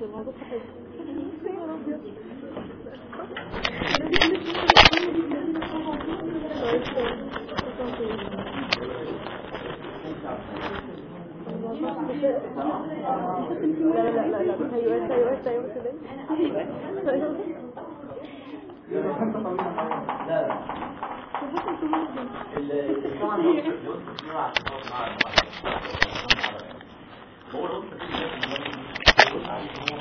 الموضوع صحيح يا رب يا لا لا لا لا ايوه ايوه ايوه كده لا لا ال- طبعا هو الوسط بيقع عشان هو مع هو الوسط بيقع عليه هو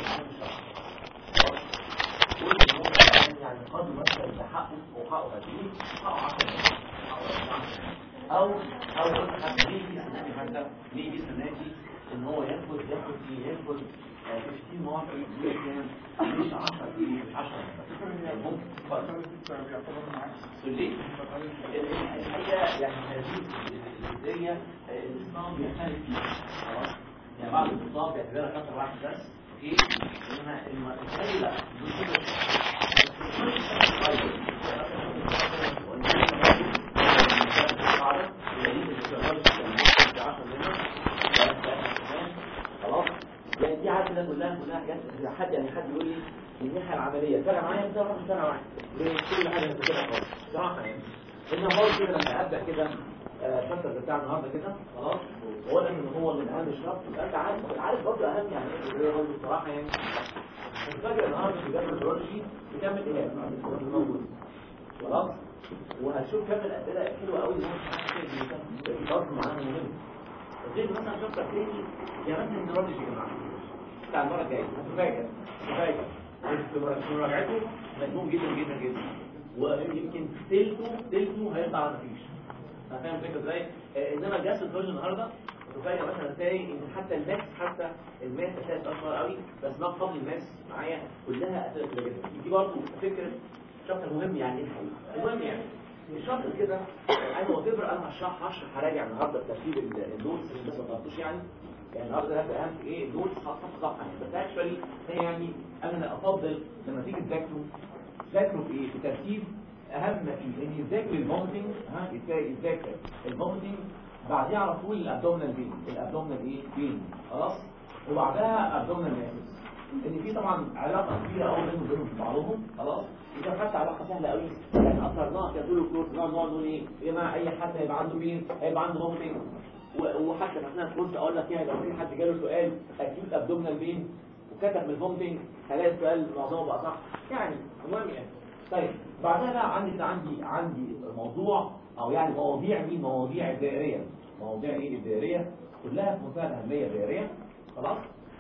يعني قد مثلا تحقق وحقه هديه حقه 10 او او حتى ليه في سنادي حتى ليه في سنادي ان هو ياخد ياخد ايه ياخد آه، 15 مواقع مش 10 ايه مش 10 ممكن اتفضل. ليه؟ الحقيقة يعني هذه الجزئية الإسلام بيختلف فيها خلاص؟ يعني بعض الخطاب بيعتبرها شابتر واحد بس اوكي انما المسائل لا دول كده خلاص يعني دي عادة كده كلها كلها حاجات حد يعني حد يقول لي من الناحية العملية فرق معايا بصراحة مش فرق معايا ليه كل حاجة انت كده خالص بصراحة يعني إنه هو كده لما أبدأ كده آه، الشابتر بتاع النهارده كده خلاص وأقول لك إن هو من أهم الشرط يبقى أنت عارف عارف برضه أهم يعني إيه برضه بصراحة يعني الفجر النهارده في جامعة الرولوجي بتعمل إيه؟ موجود خلاص وهتشوف كم الأسئلة حلوة قوي دي برضه معانا مهم غير مثلا شابتر تاني يا مثلا النيورولوجي يا جماعة بتاع المرة الجاية هتفاجئ هتفاجئ في مراجعته مجنون جدا جدا جدا ويمكن تلته تلته هيطلع على مفيش فاهم الفكره ازاي؟ آه، انما الجهاز الكروج النهارده تفاجئ مثلا تلاقي ان حتى الماكس حتى الماس هتلاقي اشهر قوي بس ما قبل الماس معايا كلها اسئله كده جدا دي برضه فكره شابتر مهم يعني ايه الحقيقه المهم يعني الشابتر كده انا وتبر انا هشرح هشرح هراجع النهارده بترتيب النوتس عشان بس ما تغلطوش يعني يعني النهارده ده اهم ايه النوتس صفحه صفحه يعني بس اكشولي هي يعني انا افضل لما تيجي تذاكروا ذاكروا في ايه في ترتيب اهم ما فيه ان يذاكر المومنتنج ها ازاي يذاكر المومنتنج بعديها على طول الابدومينال بين الابدومينال ايه بين خلاص وبعدها ابدومينال ماسس ان في طبعا علاقه كبيره قوي بينهم وبين بعضهم خلاص اذا خدت علاقه سهله قوي يعني اثرناها كده طول الكورس نقعد نقعد نقول ايه يا جماعه اي حد هيبقى عنده بين هيبقى عنده مومنتنج وحتى في اثناء الكورس اقول لك يعني لو في حد جاله سؤال اكيد ابدومينال بين وكتب من الفومتنج هلاقي السؤال معظمه بقى صح يعني المهم يعني طيب بعدها بقى عندي عندي عندي موضوع او يعني مواضيع مين مواضيع الدائريه مواضيع ايه الدائريه كلها في منتهى الاهميه الدائريه خلاص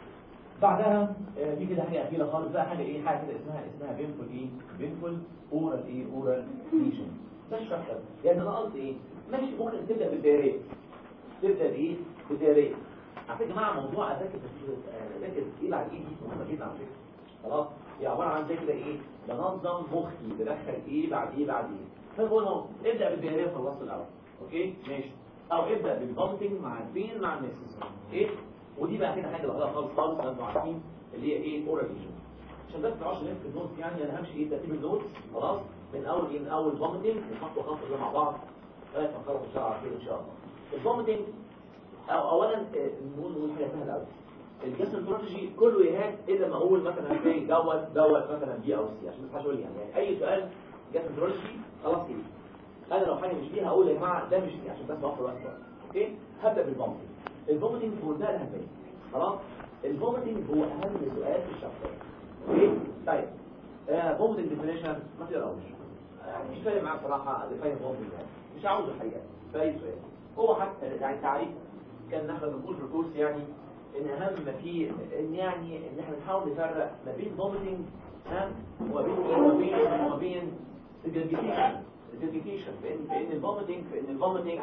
بعدها آه، في كده حاجه اخيره خالص بقى حاجه ايه حاجه كده اسمها اسمها بينفول ايه بينفول اورال ايه اورال ليشن ده الشرح يعني انا قصدي ايه ماشي ممكن تبدا بالدائريه تبدا بايه بالدائريه على فكره يا جماعه موضوع اذاكر آه، اذاكر ايه بعد ايه دي مهمه جدا على فكره خلاص هي عباره عن زي كده ايه بنظم مخي بدخل ايه بعد ايه بعد ايه فبقول اهو ابدا بالدائريه في الوسط الاول اوكي ماشي او ابدا بالبومتنج مع البين مع النسس ايه ودي بقى كده حاجه لوحدها خالص خالص انتوا عارفين اللي هي ايه اورال ليجن عشان بس ما تعرفش نمسك النوتس يعني انا همشي ايه ترتيب النوتس خلاص من اول ايه من اول بومتنج نحط خط كده مع بعض لغايه ما نخلص الشهر على خير ان شاء الله البومتنج أو اولا آه، نقول نقول حاجه سهله قوي الجاستروبروتوجي كله يهات الا ما اقول مثلا زي دوت دوت مثلا بي او سي عشان ما تبقاش يعني, يعني اي سؤال جاستروبروتوجي خلاص كده انا لو حاجه مش فيها اقول يا جماعه ده مش فيه عشان بس اوفر وقت بقى. اوكي هبدا بالفومتنج الفومتنج هو ده الاهميه خلاص الفومتنج هو اهم سؤال في الشابتر اوكي طيب فومتنج ديفينيشن ما تقراوش يعني مش فاهم معاك صراحه ديفاين فومتنج يعني مش عاوزه الحقيقه في اي سؤال هو حتى يعني تعريف كان نحن بنقول في الكورس يعني ان اهم ما فيه ان يعني ان احنا نحاول نفرق ما بين فومتنج ها وما بين ايه وما بين وما بين الجلجيتيشن الجلجيتيشن فان فان الفومتنج فان الفومتنج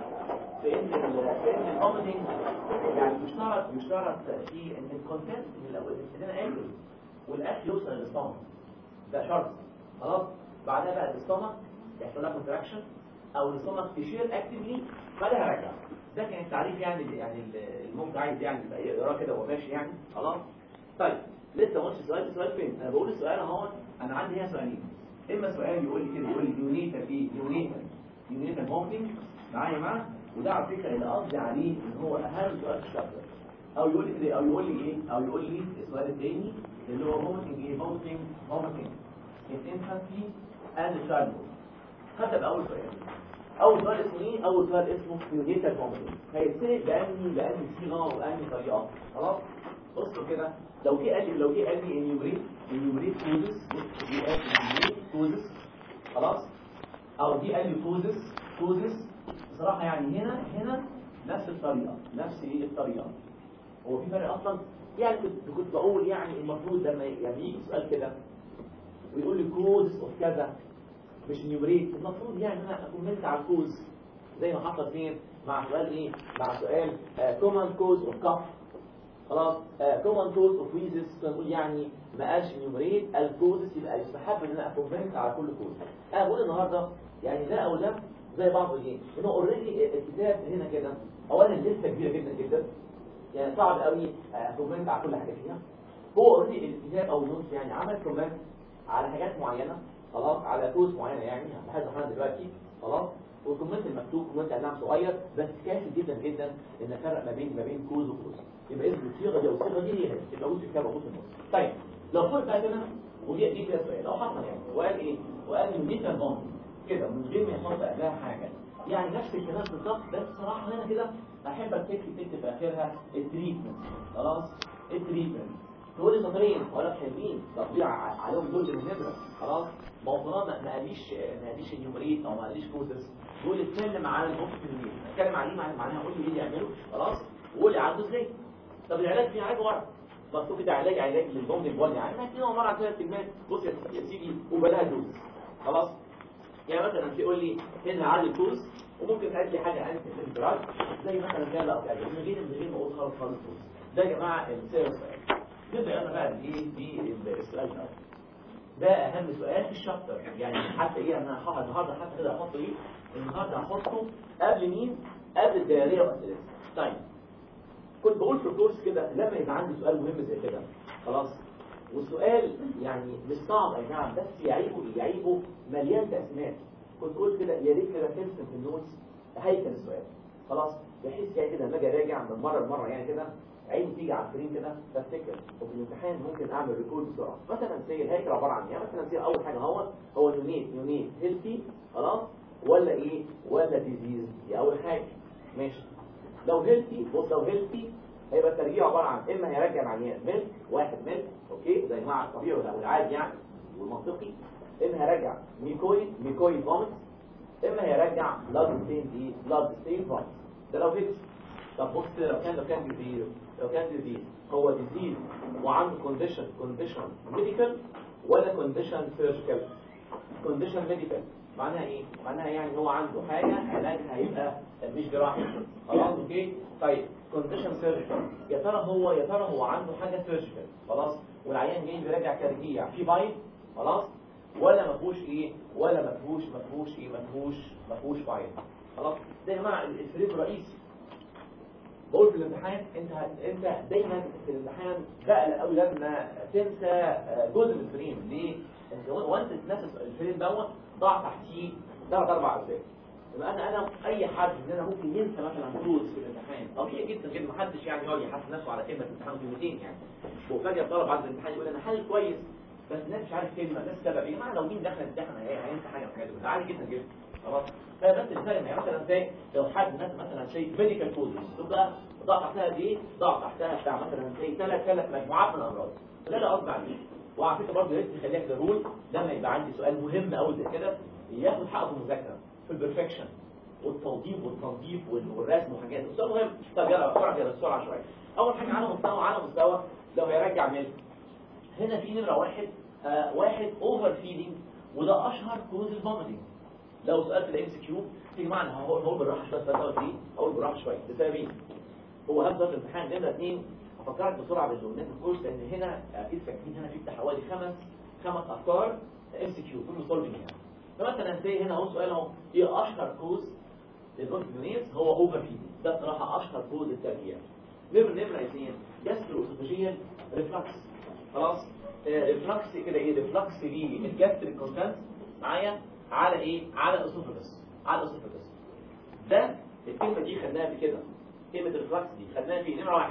فان ال- فان الفومتنج يعني يشترط يشترط في ان الكونتنت من الاول ان انا اكل والاكل يوصل للسtomach ده شرط خلاص بعدها بقى السtomach يحصل لها كونتراكشن او السtomach تشير اكتفلي بعدها هرجع ده كان التعريف يعني يعني الممكن عايز يعني يبقى يقراه كده وهو ماشي يعني خلاص طيب لسه ما قلتش السؤال السؤال فين انا بقول السؤال اهو انا عندي هنا سؤالين اما سؤال يقول لي كده يقول لي يونيتا في يونيتا يونيتا مومنتنج معايا معاه وده على فكره اللي قصدي عليه ان هو اهم سؤال في الشابتر او يقول لي كده او يقول لي ايه او يقول لي السؤال الثاني اللي هو vomiting ايه vomiting vomiting in infancy and childhood هبدا باول سؤال اول سؤال اسمه ايه اول سؤال اسمه neonatal vomiting هيتسال باني باني صيغه واني طريقه خلاص بصوا كده لو جه قال لي لو جه قال لي انيوريت انيوريت كوزس بص دي قال انيوريت كوزس خلاص او دي قال لي كوزس كوزس بصراحه يعني هنا هنا نفس الطريقه نفس ايه الطريقه هو في فرق اصلا يعني كنت كنت بقول يعني المفروض لما يعني يجي سؤال كده ويقول لي كوز اوف كذا مش نيومريت المفروض يعني انا اكومنت على الكوز زي ما حصل فين مع سؤال ايه مع سؤال كومن كوز اوف كف خلاص كومن كوز اوف ويزس نقول يعني ما قالش نيومريت الكوزس يبقى يستحب ان انا اكومنت على كل كوز انا بقول النهارده يعني ده او ده زي بعض الايه انه اوريدي الكتاب هنا كده اولا لسه كبيره جدا جدا يعني صعب قوي كومنت على كل حاجه فيها هو اوريدي الكتاب او النوتس يعني عمل كومنت على حاجات معينه خلاص على كوز معينه يعني هبحث عنها دلوقتي خلاص والكومنت المكتوب كومنت نعم صغير بس كافي جدا جدا ان افرق ما بين ما بين كوز وكوز يبقى اسم الصيغه دي او الصيغه دي هي يبقى موجود في الكتاب موجود في النص طيب لو قلت بقى كده ودي دي كده سؤال لو حصل يعني وقال ايه وقال ان دي كان كده من غير ما يحط قبلها حاجه يعني نفس الكلام بالظبط بس صراحه هنا كده احب تكتب تكتب في اخرها التريتمنت خلاص التريتمنت تقول لي سطرين ولا حلوين تطبيع عليهم دول النبره خلاص ما هو طالما ما قاليش ما قاليش النيومريت او ما قاليش كوزس دول اتكلم على النص التلميذ اتكلم عليه معناها قول لي ايه اللي يعمله خلاص وقول لي عنده ازاي طب العلاج في علاج ورق مكتوب كده علاج علاج للبوم البول يعني ما كده مره على ثلاث كلمات بص يا سيدي وبلاها دوز خلاص يعني مثلا تقول لي هنا عادي كوز وممكن تعد لي حاجه انت في الانفراد زي مثلا كده لا يعني من غير من غير ما اقول خالص خالص كوز ده يا جماعه السير سؤال نبدا انا بقى بايه بالسؤال ده ده اهم سؤال في الشابتر يعني حتى ايه انا هحط النهارده حتى كده احط ايه النهارده هحطه قبل مين قبل الدائريه واسئلتها طيب كنت بقول في الكورس كده لما يبقى عندي سؤال مهم زي كده خلاص والسؤال يعني مش صعب اي نعم بس يعيبه يعيبه مليان تقسيمات كنت قلت كده يا ريت كده ترسم في النوتس هيكل السؤال خلاص بحيث يعني كده لما اجي اراجع من مره لمره يعني كده عيني تيجي على السكرين كده بفتكر وفي الامتحان ممكن اعمل ريكورد بسرعه مثلا سي الهيكل عباره عن ايه مثلا سي اول حاجه هو هو يونيت يونيت هيلثي خلاص ولا ايه ولا ديزيز دي اول حاجه ماشي لو هيلثي بص لو هيلثي هيبقى الترجيع عباره عن اما هيرجع العيان ملك واحد ملك اوكي زي مع الطبيعي والعادي يعني والمنطقي اما هيرجع ميكويد ميكويد فومت اما هيرجع بلاد ستين دي بلاد ستين فومت ده لو هيلثي طب بص كده لو كان لو كان ديزيز لو كان ديزيز هو ديزيز وعنده كونديشن كونديشن ميديكال ولا كونديشن سيرجيكال كونديشن ميديكال معناها ايه معناها يعني هو عنده حاجه علاجها هيبقى مش جراحي خلاص اوكي طيب كونديشن سيرجيكال يا ترى هو يا ترى هو عنده حاجه سيرجيكال خلاص والعيان جاي بيراجع ترجيع في بايب خلاص ولا ما فيهوش ايه ولا ما فيهوش ما فيهوش ايه ما فيهوش ما فيهوش بايب خلاص ده يا جماعه الفريق الرئيسي بقول في الامتحان انت انت دايما في الامتحان بقى قوي لما تنسى جزء من الفريم ليه؟ انت وانت تنسى الفريم دوت ضع تحتيه ثلاث اربع اسباب يبقى انا انا اي حد مننا ممكن ينسى مثلا كلوز في الامتحان طبيعي جدا جدا ما حدش يعني يقعد يحاسب نفسه على كلمه الامتحان كلمتين يعني وفجاه الطالب بعد الامتحان يقول انا حل كويس بس الناس مش عارف كلمه ده السبب يا جماعه لو مين دخل الامتحان هينسى حاجه من الحاجات دي عادي جدا جدا خلاص فبس الفرق يعني مثلا زي لو حد مثلا شيء ميديكال كودز تبقى ضع تحتها دي ضع تحتها بتاع مثلا زي ثلاث ثلاث مجموعات من الامراض ده لا قصدي عليه وعلى فكره برضه يا ريت تخليها كده رول لما يبقى عندي سؤال مهم قوي زي كده ياخد حقه في المذاكره في البرفكشن والتوظيف والتنظيف والرسم وحاجات السؤال مهم طب يلا بسرعه كده بسرعه شويه اول حاجه على مستوى على مستوى لو هيرجع ملك هنا في نمره واحد آه واحد اوفر فيدنج وده اشهر كوز الفوميتنج لو سؤال في الام سي كيو يا جماعه انا هقول هقول بالراحه شويه سؤال دوت ايه هقول بالراحه شويه لسببين هو هبدا في الامتحان نمره اثنين افكرك بسرعه بالجملات الكورس لان هنا اكيد فاكرين هنا في حوالي خمس خمس افكار ام سي كيو كله سولفنج يعني فمثلا زي هنا اهو سؤال اهو ايه اشهر كوز للبروتينيز هو اوفر فيدنج ده بصراحه اشهر كوز الترجيع نمره نمره اثنين جاسترو اسوفاجيال ريفلكس خلاص ريفلكس كده ايه ريفلكس ليه الجاستريك كونتنت معايا على ايه على الاسوفاجس على الاسوفاجس ده الكلمه دي خدناها قبل كده كلمه الريفلكس دي خدناها في نمره واحد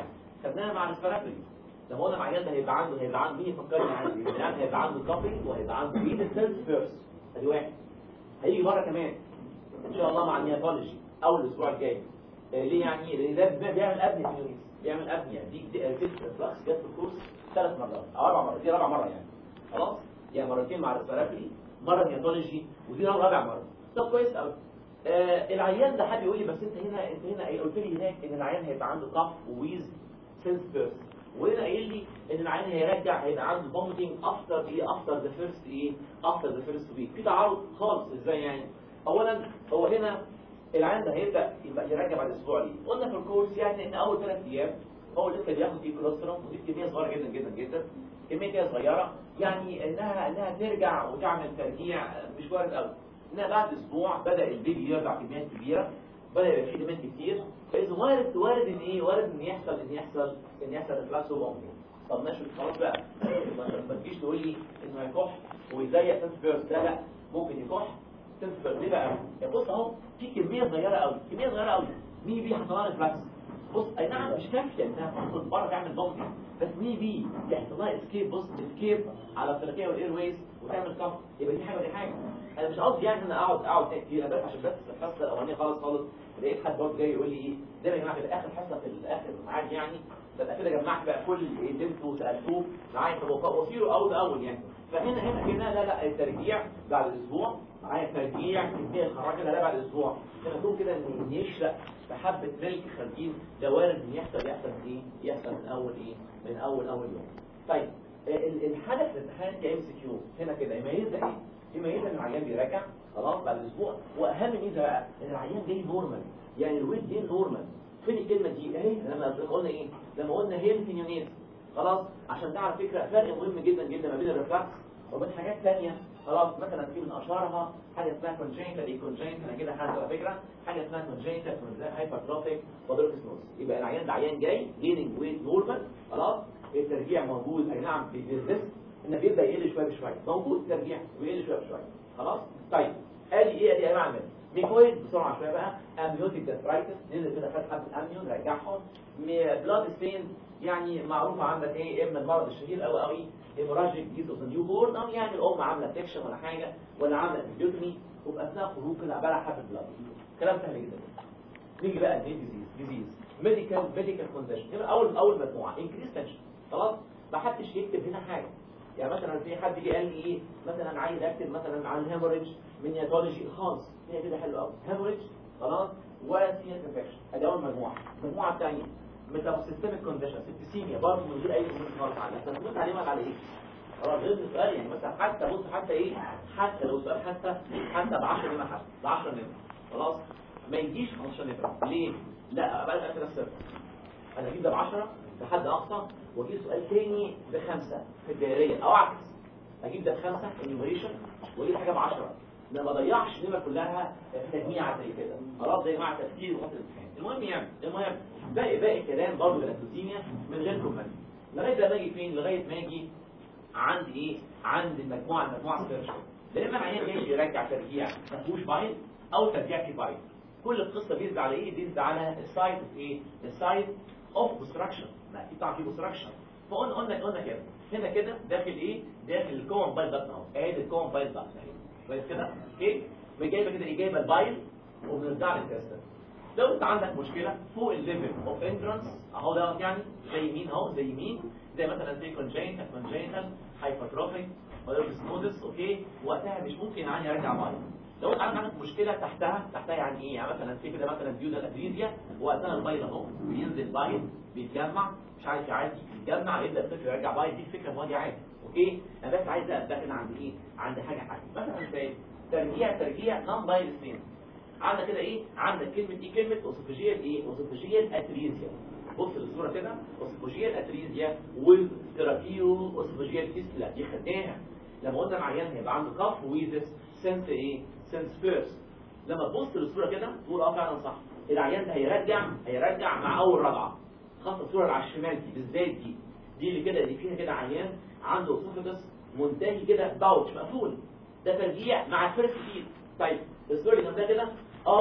خدناها مع الريسبيراتوري لما قلنا مع ده هيبقى عنده هيبقى عنده مين يفكرني عندي الان هيبقى عنده كابلنج وهيبقى عنده بيد سيلز فيرست ادي واحد هيجي مره كمان ان شاء الله مع النياتولوجي اول الاسبوع الجاي آه، ليه يعني لان ده بيعمل ابنيه في اليونيس بيعمل ابنيه دي دي فلكس جت في الكورس ثلاث مرات او اربع مرات دي رابع مره يعني خلاص يعني مرتين مع الريسبيراتوري مره نياتولوجي ودي رابع مره طب كويس قوي آه العيان ده حد يقول لي بس انت هنا انت هنا إيه؟ قلت لي هناك ان العيان هيبقى عنده كف وويز سينس بيرست وهنا قايل لي ان العيان هيرجع هيبقى عنده فوميتنج افتر ايه افتر ذا فيرست ايه افتر ذا فيرست ويك في تعارض خالص ازاي يعني اولا هو هنا العيان ده هيبدا يبقى يرجع بعد اسبوع ليه قلنا في الكورس يعني ان اول ثلاث ايام هو لسه بياخد فيه كوليسترول ودي كميه صغيره جدا جدا جدا كميه كده صغيره يعني انها انها ترجع وتعمل ترجيع مش وارد قوي انها بعد اسبوع بدا البيبي يرجع كميات كبيره بدا يبقى فيه دمات كتير فاذا وارد وارد ان ايه وارد ان يحصل ان يحصل ان يحصل ريفلاكس وبومبنج طب ماشي خلاص بقى ما ما تجيش تقول لي انه هيكح ويزيق سنس بيرس لا لا ممكن يكح سنس بيرس ليه بقى يا بص اهو في كميه صغيره قوي كميه صغيره قوي مين بي حصل لها ريفلاكس بص اي نعم مش كافيه انها تخرج بره تعمل بومبنج بس مين بي يحصل لها اسكيب بص اسكيب على التركيه والاير ويز وتعمل كف يبقى دي حاجه ودي حاجه انا مش قصدي يعني ان انا اقعد اقعد كتير انا بس عشان بس الحصه الاولانيه خالص خالص لقيت حد برضه جاي يقول لي ايه ده يا جماعه في اخر حصه في الاخر معاد يعني ببقى كده جمعت بقى كل اللي قدمته وسالتوه معايا في وصيله اول باول يعني فهنا هنا هنا لا لا الترجيع بعد اسبوع معايا ترجيع كميه الخراج لا بعد اسبوع كده تقول كده ان يشرق بحبه ملك خارجين ده وارد ان يحصل يحصل من ايه يحصل من اول ايه من اول اول يوم طيب ال- الحدث الامتحان كام سي كيو هنا كده يميزها ايه يميزها ان العيان بيراجع خلاص بعد اسبوع واهم ميزه بقى ان العيان جاي نورمال يعني الويت جاي نورمال فين الكلمه دي اهي لما قلنا ايه لما قلنا هيلث نيونيت خلاص عشان ده على فكره فرق مهم جدا جدا ما بين الريفلكس وبين حاجات ثانيه خلاص مثلا في من اشهرها حاجه اسمها كونجنتال ايه كونجنتال انا كده حاجه على فكره حاجه اسمها كونجنتال هايبرتروفيك بودروكسنوز يبقى العيان ده عيان جاي جيننج ويت نورمال خلاص الترجيع موجود اي نعم بيرزست ان بيبدا يقل شويه بشويه موجود ترجيع ويقل شويه بشويه خلاص طيب ادي ايه ادي انواع منها ميكويد بسرعه شويه بقى امنيوتيك داسترايتس ننزل كده خد حبه امنيون رجعهم بلاد ستين يعني معروفه عندك ايه اما المرض الشهير قوي قوي هيموراجيك ديز اوف نيو بورن او يعني الام عامله سكشن ولا حاجه ولا عامله انفيوتمي وفي اثناء خروج كده عباره عن حبه بلاد كلام سهل جدا نيجي بقى الديزيز ديزيز ميديكال ميديكال كونديشن يبقى اول اول مجموعه انكريس تنشن خلاص ما حدش يكتب هنا حاجه يعني مثلا في حد جه قال لي ايه مثلا عايز اكتب مثلا عن هيموريدج مينياتولوجي خالص هي كده حلو قوي هيموريدج خلاص ولا سينس انفكشن ادي اول مجموعه المجموعه الثانيه ميتابوسيستميك كونديشن سيبتسيميا برضه من غير اي كومنت خالص عنها انت هتقول عليه على ايه خلاص غير السؤال يعني مثلا حتى بص حتى ايه حتى لو سؤال حتى حتى ب 10 نمره حتى ب 10 نمره خلاص ما يجيش 15 نمره ليه لا ابقى كده صفر انا اجيب ده ب 10 لحد اقصى واجيب سؤال تاني بخمسه في الدائريه او عكس اجيب ده بخمسه انيميشن واجيب حاجه ب 10 ما بضيعش النمره كلها في تجميع زي كده خلاص زي مع تفكير وخط الامتحان المهم يعني المهم باقي باقي كلام برضه بالاسوسيميا من غير كومنت لغايه لما اجي فين لغايه ما اجي عند ايه عند المجموعه المجموعه السيرشن لان العيان جاي يرجع ترجيع ما فيهوش باين او ترجيع فيه باين كل القصه بيزد على ايه بيزد على السايت اوف ايه السايت اوف بوستراكشن ما اكيد طبعا في بوستراكشن فقلنا قلنا قلنا كده هنا كده داخل ايه داخل الكوم بايل باتن اهو ادي الكوم بايل باتن اهي كويس كده اوكي جايبه كده ايه جايبه البايل وبنرجع للتستر لو انت عندك مشكله فوق الليفل اوف انترانس اهو ده يعني زي مين اهو زي مين زي مثلا زي كونجينيتال كونجينيتال هايبرتروفيك مودس اوكي وقتها مش ممكن يعني يرجع بايل لو انت عندك مشكله تحتها تحتها يعني ايه يعني مثلا في كده مثلا ديودال ادريزيا وقتها البايل اهو بينزل بايل بيتجمع مش عارف عادي يتجمع يبدا الطفل يرجع بايل دي الفكره ماضي عادي اوكي انا بس عايز ابدا هنا عند ايه عند حاجه حاجه مثلا زي ترجيع ترجيع نون بايل ستين عندك كده ايه عندك كلمه ايه كلمه اوسوفاجيال ايه اوسوفاجيال اتريزيا بص للصوره كده اوسوفاجيال اتريزيا والتراكيو اوسوفاجيال فيستلا دي خدناها لما قلنا العيان هيبقى عنده كف ويزس سنس ايه سنس فيرست لما تبص للصوره كده تقول اه فعلا صح العيان ده هيرجع هيرجع مع اول رجعه خاصه الصوره اللي على الشمال دي بالذات دي دي اللي كده اللي فيها كده عيان عنده اوسوفاجس منتهي كده باوتش مقفول ده ترجيع مع الفيرست فيل طيب الصوره اللي جنبها كده اه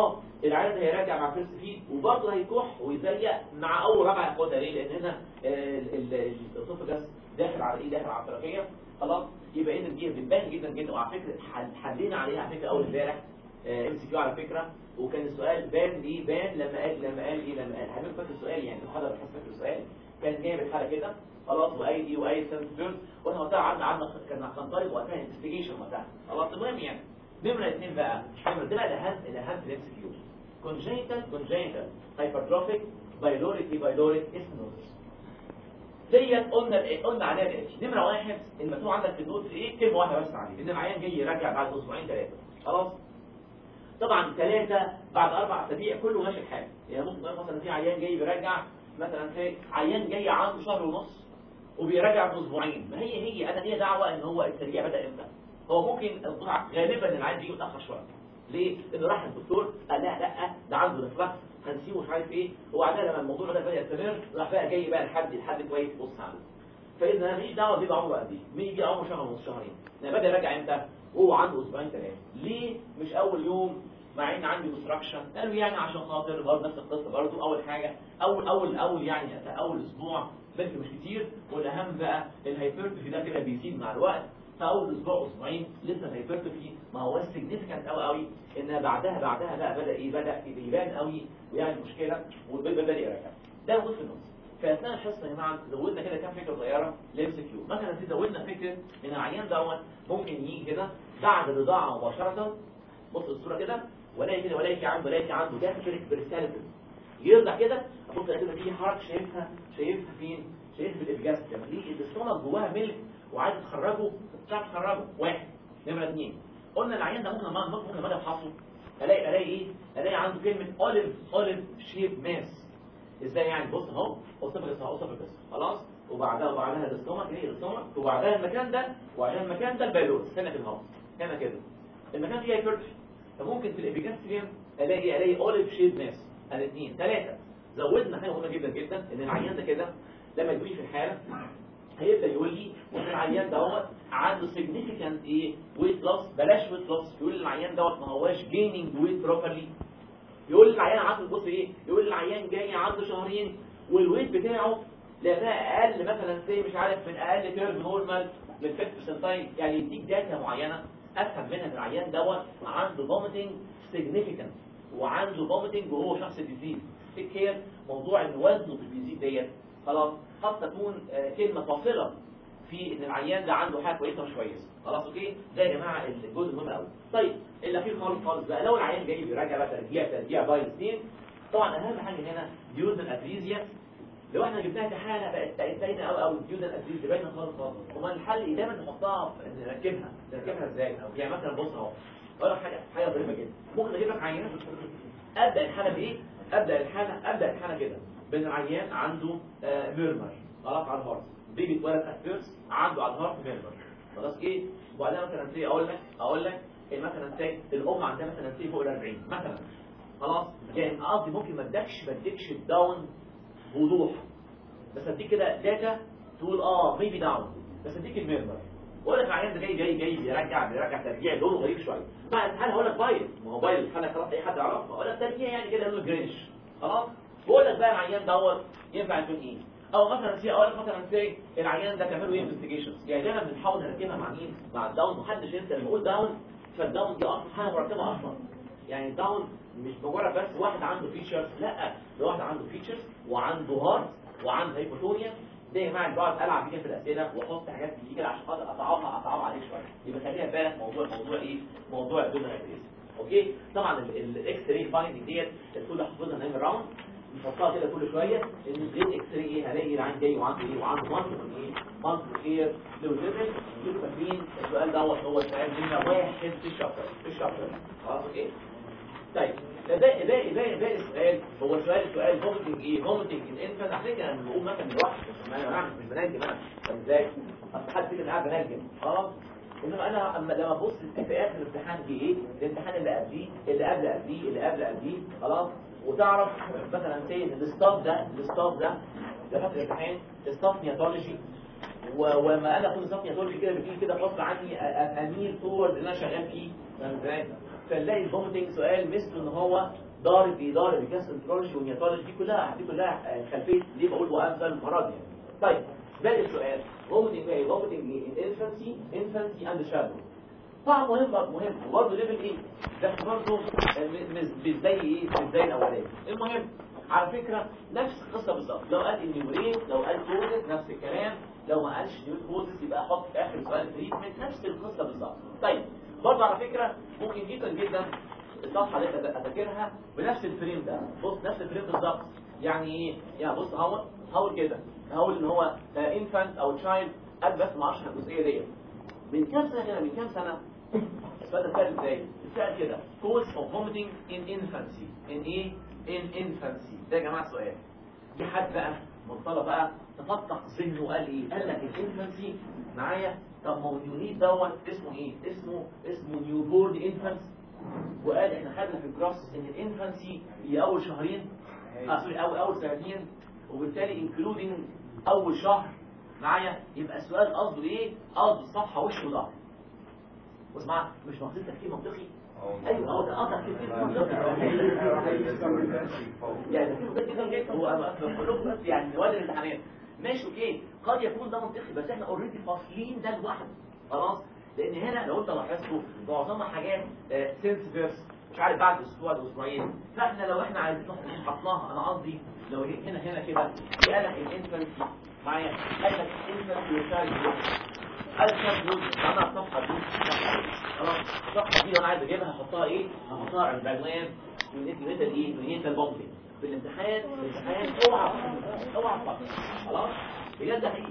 العيان هيراجع مع فيرست فيد وبرضه هيكح ويزيق مع اول رابع ياخدها ليه؟ لان هنا الاسوفجاس داخل على ايه؟ داخل على التركيه خلاص يبقى ان دي بتبان جدا جدا وعلى فكره حل- حلينا عليها على فكره اول امبارح ام سي كيو على فكره وكان السؤال بان ليه بان لما قال لما قال ايه لما قال حبيبي فاكر السؤال يعني الحضر الحس فاكر السؤال كان جايب الحاله كده خلاص واي دي واي سنسورز واحنا وقتها قعدنا قعدنا كان كان طالب وقتها انفستيجيشن وقتها خلاص المهم يعني نمره اثنين بقى نمره ده بقى الاهم الاهم في الام سي كيو congenital congenital hypertrophic pyloric pyloric stenosis ديت قلنا قلنا عليها دلوقتي نمره واحد المكتوب عندك في النوت ايه كلمه واحده بس عليه ان العيان جاي يرجع بعد اسبوعين ثلاثه خلاص طبعا ثلاثه بعد اربع اسابيع كله ماشي الحال يعني ممكن تلاقي مثلا في عيان جاي بيرجع مثلا في عيان جاي عنده شهر ونص وبيراجع في اسبوعين ما هي هي انا ليا دعوه ان هو الترجيع بدا امتى هو ممكن غالبا العيان بيجي متاخر شويه ليه؟ لانه راح الدكتور قال لا لا ده عنده ريفلكس هنسيبه مش عارف ايه وبعدين لما الموضوع ده بدا يستمر راح بقى جاي بقى لحد لحد كويس يبص عنه فاذا انا ماليش دعوه بيبقى عمره قد ايه مين يجي عمره شهر ونص شهرين انا بدا يراجع امتى وهو عنده اسبوعين ثلاثه ليه مش اول يوم مع ان عندي ديستراكشن قالوا يعني عشان خاطر برضه نفس القصه برضه اول حاجه اول اول اول يعني اول اسبوع بس مش كتير والاهم بقى الهايبرتروفي ده كده بيزيد مع الوقت فاول اسبوع اسبوعين لسه الهايبرتروفي ما هو سيجنيفيكانت قوي قوي ان بعدها بعدها بقى بدا ايه بدا يبان قوي ويعني مشكله وبدا يرجع ده موجود في النص فاثناء الحصه يا جماعه زودنا كده كام فكره صغيره لام سي كيو مثلا في زودنا فكره ان العيان دوت ممكن يجي كده بعد الرضاعه مباشره بص الصوره كده ولاقي كده ولاقي عنده ولاقي عنده جاستريك بريستاليتس يرضع كده ابص كده في حركه شايفها شايفها فين شايفها في الابجاز لما تيجي الاستومك جواها ملك وعايز تخرجه مش عارف تخرجه واحد نمره اثنين قلنا العيان ده ممكن لما ممكن لما اجي افحصه الاقي الاقي ايه الاقي عنده كلمه اوليف اوليف شيب ماس ازاي يعني بص اهو اوصف لك اوصف لك خلاص وبعدها وبعدها الاستومك ايه الاستومك وبعدها المكان ده وبعدها المكان ده البالون هنا كده اهو هنا كده المكان فيه هايبرتروفي فممكن في الابيجاستريم الاقي الاقي اوليف شيب ماس الاثنين ثلاثه زودنا حاجه مهمه جدا جدا ان العيان ده كده لما يجي في الحاله هيبدا يقول لي ان العيان دوت عنده significant ايه ويت لوس بلاش ويت لوس يقول العيان دوت ما هواش جيننج ويت بروبرلي يقول العيان عنده بص ايه يقول العيان جاي عنده شهرين والويت بتاعه لا ده اقل مثلا زي مش عارف من اقل كيرف نورمال من 5 برسنتايل يعني يديك داتا معينه افهم منها ان العيان دوت عنده فوميتنج سيجنيفيكانت وعنده فوميتنج وهو شخص ديزيز تيك كير موضوع ان وزنه بيزيد ديت خلاص قد تكون آه، كلمه فاصله في ان العيان ده عنده حاجه كويسه مش كويسه خلاص اوكي ده يا جماعه الجزء المهم قوي طيب الاخير خالص خالص بقى لو العيان جاي بيراجع بقى ترجيع ترجيع باي سنين طبعا اهم حاجه هنا ديوزن اتريزيا لو احنا جبناها كحاله بقت بقت باينه قوي قوي ديوزن اتريزيا باينه خالص خالص امال الحل ايه دايما نحطها في نركبها نركبها ازاي يعني مثلا بص اهو اقول لك حاجه حاجه ظريفه جدا ممكن اجيب لك عينه ابدا الحاله بايه ابدا الحاله ابدا الحاله كده بين العيان عنده آه ميرمر خلاص على الهارت بيبي اتولد اتفيرس عنده على الهارت ميرمر خلاص ايه وبعدين مثلا سي اقول لك اقول لك إيه مثلا سي الام عندها مثلا سي فوق ال 40 مثلا خلاص يعني قصدي ممكن ما ادكش ما ادكش الداون بوضوح بس اديك كده داتا تقول اه ميبي داون بس اديك الميرمر واقول لك العيان ده جاي جاي جاي بيرجع بيرجع ترجيع لونه غريب شويه بعد هل هقول لك بايل ما هو بايل الحاله خلاص اي حد يعرفها اقول لك ترجيع يعني كده لونه جريش خلاص بقول لك بقى العيان دوت ينفع يكون ايه او مثلا سي اقول لك مثلا سي العيان ده تعملوا ايه انفستيجيشنز يعني دايما بنحاول نركبها مع مين مع الداون محدش ينسى لما نقول داون فالداون دي اصلا حاجه مركبه اصلا يعني الداون مش مجرد بس واحد عنده فيتشرز لا ده واحد عنده فيتشرز وعنده هارت وعنده هايبوتونيا ده يا جماعه بقعد العب بيها في الاسئله واحط حاجات كتير كده عشان خاطر اصعبها اصعب عليك شويه يبقى خليها بالك موضوع موضوع ايه موضوع الدون اوكي طبعا الاكس راي فايندنج ديت الكل حافظها نايم راوند نحطها كده كل شويه ان دي اكس راي ايه هلاقي العين جاي وعنده ايه وعنده مانتل ايه مانتل ايه لو ليفل انتوا فاكرين السؤال دوت هو السؤال نمره واحد في الشابتر في الشابتر خلاص اوكي طيب باقي باقي باقي باقي السؤال هو سؤال سؤال فوميتنج ايه فوميتنج الانفانت على فكره انا بقول مثلا لوحدي ما انا بعمل مش بنجم انا طب ازاي اصل حد فينا قاعد بنجم خلاص انما انا اما لما ابص في اخر الامتحان جه ايه الامتحان اللي قبليه اللي قبل قبليه اللي قبل قبليه خلاص وتعرف مثلا سي ان الستاف ده الستاف ده ده فاكر الامتحان ستاف نياتولوجي وما انا اكون ستاف نياتولوجي كده بتيجي كده غصب عني اميل تورد اللي انا شغال فيه فاهم ازاي فنلاقي الفوميتنج سؤال مثل ان هو ضارب ايه ضارب الجاسترولوجي والنياتولوجي دي كلها دي كلها آه، خلفيه ليه بقول وامثال المرض يعني طيب باقي السؤال فوميتنج ايه فوميتنج ان انفانسي انفانسي اند شادو طبعا مهم مهم وبرضه ليفل ايه ده برضه مش مش زي ايه مش زي الاولاني المهم على فكره نفس القصه بالظبط لو قال انيوريت لو قال كوزس نفس الكلام لو ما قالش نيوت كوزس يبقى احط في اخر سؤال تريتمنت نفس القصه بالظبط طيب برضه على فكره ممكن جدا جدا الصفحه اللي انت اذاكرها بنفس الفريم ده بص نفس الفريم بالظبط يعني ايه يعني بص هقول هقول كده هقول ان هو انفانت او تشايلد قد بس ما اشرح الجزئيه ديت من كام سنه كده من كام سنه السؤال ده اتسال ازاي اتسال كده cause of vomiting in infancy in ايه in infancy ده يا جماعه سؤال في حد بقى مطلب بقى تفتح ذهنه وقال ايه قال لك الانفانسي معايا طب ما هو اليونيت دوت اسمه ايه اسمه اسمه نيو بورن انفانس وقال احنا خدنا في الجرافس ان الانفانسي هي اول شهرين اه سوري اول اول سنتين وبالتالي انكلودنج اول شهر معايا يبقى السؤال قصده ايه قصده الصفحه وش وظهر واسمع مش مقصود تفكير منطقي ايوه هو ده قطع تفكير منطقي يعني تفكير منطقي جدا جدا هو كلهم بس يعني مواد الامتحانات ماشي اوكي قد يكون ده منطقي بس احنا اوريدي فاصلين ده لوحده خلاص لان هنا لو انت لاحظتوا معظمها حاجات سينس فيرس مش عارف بعد اسبوع ولا اسبوعين فاحنا لو احنا عايزين نحطناها انا قصدي لو هنا هنا كده في قال لك الانفنسي معايا قال لك الانفنسي وشايلد الكاب جزء انا الصفحه دي خلاص الصفحه دي لو انا عايز اجيبها احطها ايه هحطها على العنوان يونيت ايه يونيت البومبي في الامتحان في الامتحان اوعى اوعى تفكر خلاص بجد حقيقي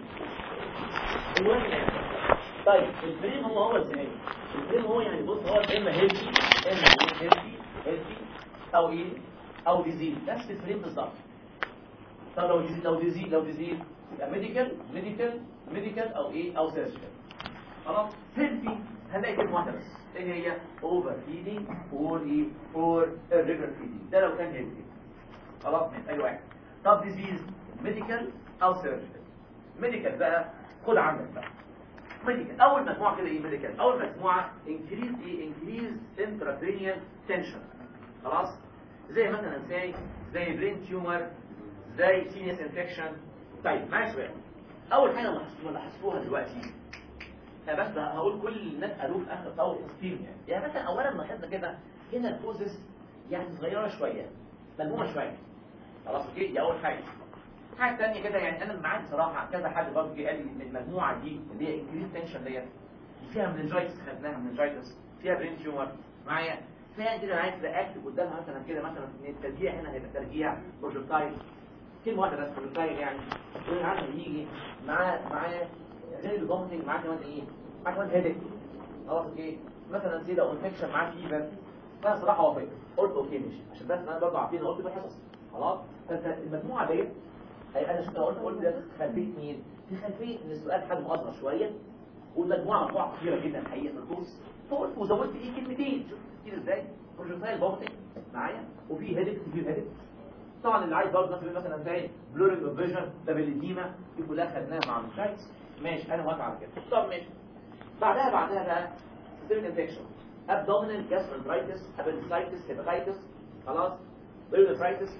المهم يعني طيب الفريم هو هو ازاي الفريم هو يعني بص هو اما هيلثي اما هيلثي هيلثي او ايه او ديزيز نفس الفريم بالظبط طب لو ديزيز لو ديزيز لو ديزيز يبقى ميديكال ميديكال ميديكال او ايه او سيرجيكال خلاص هيلثي هنلاقي كلمه واحده بس ايه هي اوفر فيدنج اور ايه اور ريجر فيدنج ده لو كان هيلثي خلاص من اي واحد طب ديزيز ميديكال او سيرجيكال ميديكال بقى خد عندك بقى ميديكال اول مجموعه كده ايه ميديكال اول مجموعه انكريز ايه انكريز انترابرينيال تنشن خلاص زي مثلا زي زي برين تيومر زي سينيس انفكشن طيب معايا سؤال اول حاجه لاحظتوها لاحظتوها دلوقتي انا بس هقول كل الناس قالوه في اخر في اول تصميم يعني يعني مثلا اولا لاحظنا كده هنا الكوزس يعني صغيره شويه ملمومه شويه خلاص اوكي دي اول حاجه حاجه ثانيه كده يعني انا معاك بصراحه كذا حد برضه جه قال لي ان المجموعه دي اللي هي انكريز تنشن ديت فيها مننجايتس خدناها مننجايتس فيها برين تيومر معايا فيها كده عايز اكتب قدامها مثلا كده مثلا ان الترجيع هنا هيبقى ترجيع بروجكتايل كلمه واحده بس بروجكتايل يعني يقول عارف يجي معاه معاه غير الفومتنج معاه كمان ايه؟ معاه كمان هيدك خلاص اوكي مثلا زي لو انفكشن معاه فيفر فانا صراحه وافقت قلت اوكي ماشي عشان بس انا برضه عارفين قلت بالحصص خلاص فانت المجموعه ديت انا شفت قلت قلت ده خلفيه مين؟ في خلفيه ان السؤال حجمه اصغر شويه والمجموعه مجموعه كبيره جدا الحقيقه في الكورس فقلت وزودت ايه كلمتين شوف كتير ازاي بروجكتايل بومتنج معايا وفي هيدك كتير هيدك طبعا اللي عايز برضه مثلا مثلا زي بلورينج اوف فيجن دابيليديما دي كلها خدناها مع المشايتس ماشي انا موافق على كده طب ماشي بعدها بعدها بقى سيستميك انفكشن ابدومينال جاسترنترايتس ابندسايتس هيباتايتس خلاص بيرنفرايتس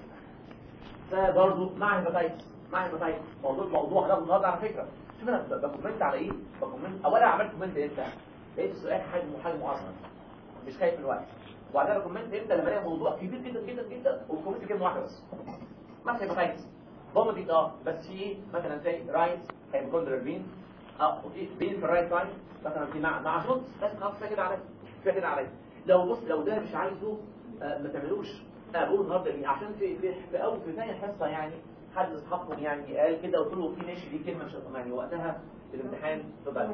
فبرضه مع هيباتايتس مع هيباتايتس موضوع موضوع ده النهارده على فكره شوف انا بكومنت على ايه بكومنت اولا عملت كومنت امتى لقيت السؤال حجمه حجمه اصغر مش خايف من الوقت وبعدين بكومنت امتى لما الاقي موضوع كبير جدا جدا جدا والكومنت كلمه واحده بس مع هيباتايتس فوميتنج اه بس في مثلا زي رايت هيبوكوندرال بين اه اوكي بين في الرايت سايد مثلا في مع مع شوت بس خلاص كده عليا كده عليا لو بص لو ده مش عايزه آه ما تعملوش انا بقول النهارده ليه عشان في في في اول في ثاني حصه يعني حد من اصحابكم يعني قال كده قلت له في ماشي دي كلمه مش يعني وقتها في الامتحان في بالي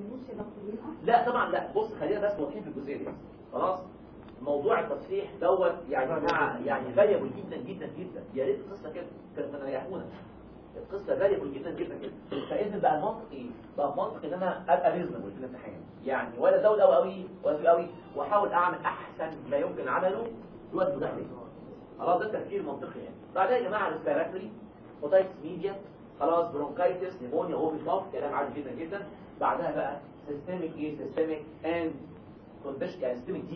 لا طبعا لا بص خلينا بس واضحين في الجزئيه دي خلاص موضوع التصحيح دوت يعني مع يعني فاريبل جدا جدا جدا يا ريت القصه كده كانت ريحونا القصه فاريبل جدا جدا جدا فاذا بقى المنطق ايه؟ بقى المنطق ان انا ابقى ريزونبل في الامتحان يعني ولا زود قوي قوي ولا في قوي واحاول اعمل احسن ما يمكن عمله في الوقت المتاح لي خلاص ده التفكير المنطقي يعني بعدها يا جماعه ريسبيراتوري اوتايتس ميديا خلاص برونكايتس نيمونيا اوفي كوف كلام عادي جدا جدا بعدها بقى سيستميك ايه سيستميك اند كونديشن يعني سيستميك دي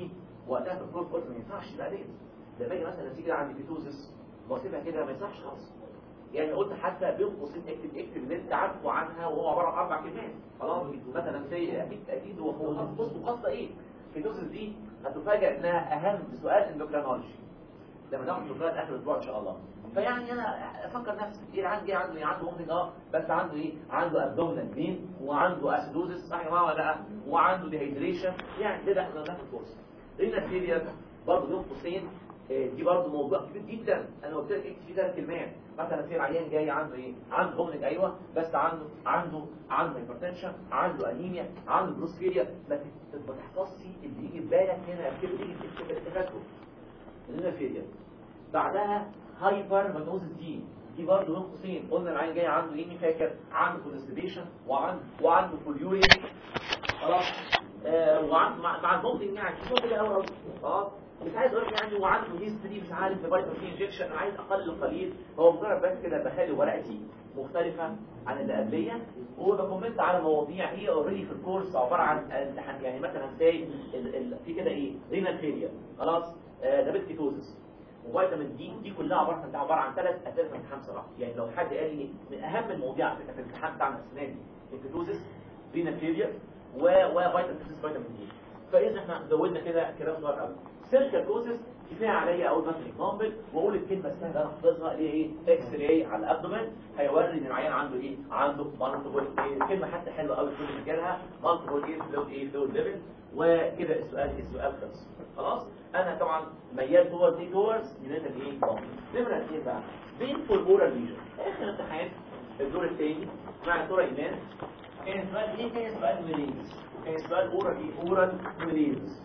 وقتها في الكورس قلت ما ينفعش يبقى ليه لما اجي مثلا نتيجه عندي فيتوزس واسيبها كده ما يصحش خالص يعني قلت حتى بين قوسين اكتب اكتب اللي انت عارفه عنها وهو عباره عن اربع كلمات خلاص مثلا زي اكيد اكيد هو هو بص قصه ايه الفيتوزس دي هتفاجئ انها اهم سؤال اندوكرينولوجي لما ناخد سؤال اخر الاسبوع ان شاء الله فيعني انا افكر نفسي ايه عندي عنده ايه عنده ممكن اه بس عنده ايه عنده ابدومينال بين وعنده اسيدوزس صح يا جماعه ولا لا وعنده ديهيدريشن يعني ده احنا ناخد كورس رينا فيلير برضه بين قوسين دي برضه موضوع كبير جدا انا قلت لك اكتب فيه ثلاث كلمات مثلا في عيان جاي عنده ايه عنده هومنج ايوه بس عنده عنده عنده هايبرتنشن عنده انيميا عنده بروسفيريا ما تحفظش اللي يجي في بالك هنا اكتب يجي في التفكر رينا فيلير بعدها هايبر ماتوزس دي دي برضه بين قوسين قلنا العيان جاي عنده ايه مين فاكر عنده كونستيبيشن وعنده وعنده فوليوريا خلاص آه وعنده مع, مع البومبنج يعني شوف كده اول خلاص مش عايز اقول يعني وعنده هيستوري مش عارف فيتامين سي انجكشن انا عايز اقلل القليل هو مجرد بس كده بخلي ورقتي مختلفه عن اللي قبليه وبكومنت على مواضيع هي اوريدي في الكورس عباره عن يعني مثلا زي في كده ايه رينال فيلير خلاص آه ده كيتوزس وفيتامين دي دي كلها عباره عن عباره عن ثلاث اسئله في امتحان صراحه يعني لو حد قال لي من اهم المواضيع على فكره في الامتحان بتاعنا السنه دي الكيتوزس رينال فيلير وفيتامين فيتامين دي فاذا احنا زودنا كده كلام صغير قوي سيركل كوزس كفايه عليا اقول مثلا اكزامبل واقول الكلمه السهله انا حافظها اللي هي ايه اكس راي على الابدومن هيوري ان العيان عنده ايه عنده مالتيبل ايه كلمه حتى حلوه قوي كل رجالها مالتيبل ايه فلو ايه فلو ليفل وكده السؤال السؤال خلص خلاص انا طبعا ميال تورز دي تورز يونيتال ايه نمره اثنين بقى بين فول اورال ليجن اخر امتحان الدور الثاني مع الدكتوره ايمان كان سؤال ايه كان سؤال ميليز كان سؤال اورال ايه اورال ميليز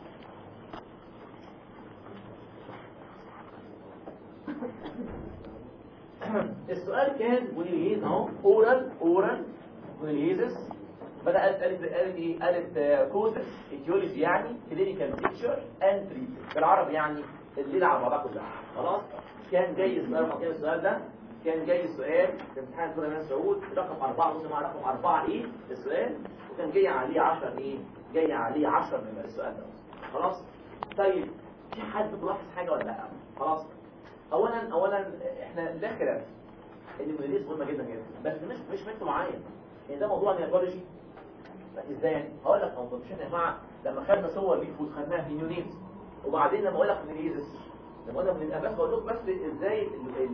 السؤال كان مونيليز اهو اورال اورال مونيليزس بدأت قالت قالت ايه قالت كوزس ايتيولوجي يعني كلينيكال بيكتشر اند تريتمنت بالعربي يعني الليله على بعضها كلها خلاص كان جاي السؤال فاكر السؤال ده كان جاي السؤال في امتحان الدكتور ايمان سعود رقم 4 بص مع رقم 4 ايه السؤال وكان جاي عليه 10 ايه جاي عليه 10 من السؤال ده خلاص طيب في حد ملاحظ حاجه ولا لا خلاص اولا اولا احنا لا خلاف ان المدرس مهمه جدا جدا بس مش مش ميثود معين يعني ده موضوع نيرولوجي ازاي يعني هقول لك موضوع مش يا جماعه لما خدنا صور بيه فود خدناها في نيونيت وبعدين لما اقول لك ميليزس لما قلنا من بس بقول لك بس ازاي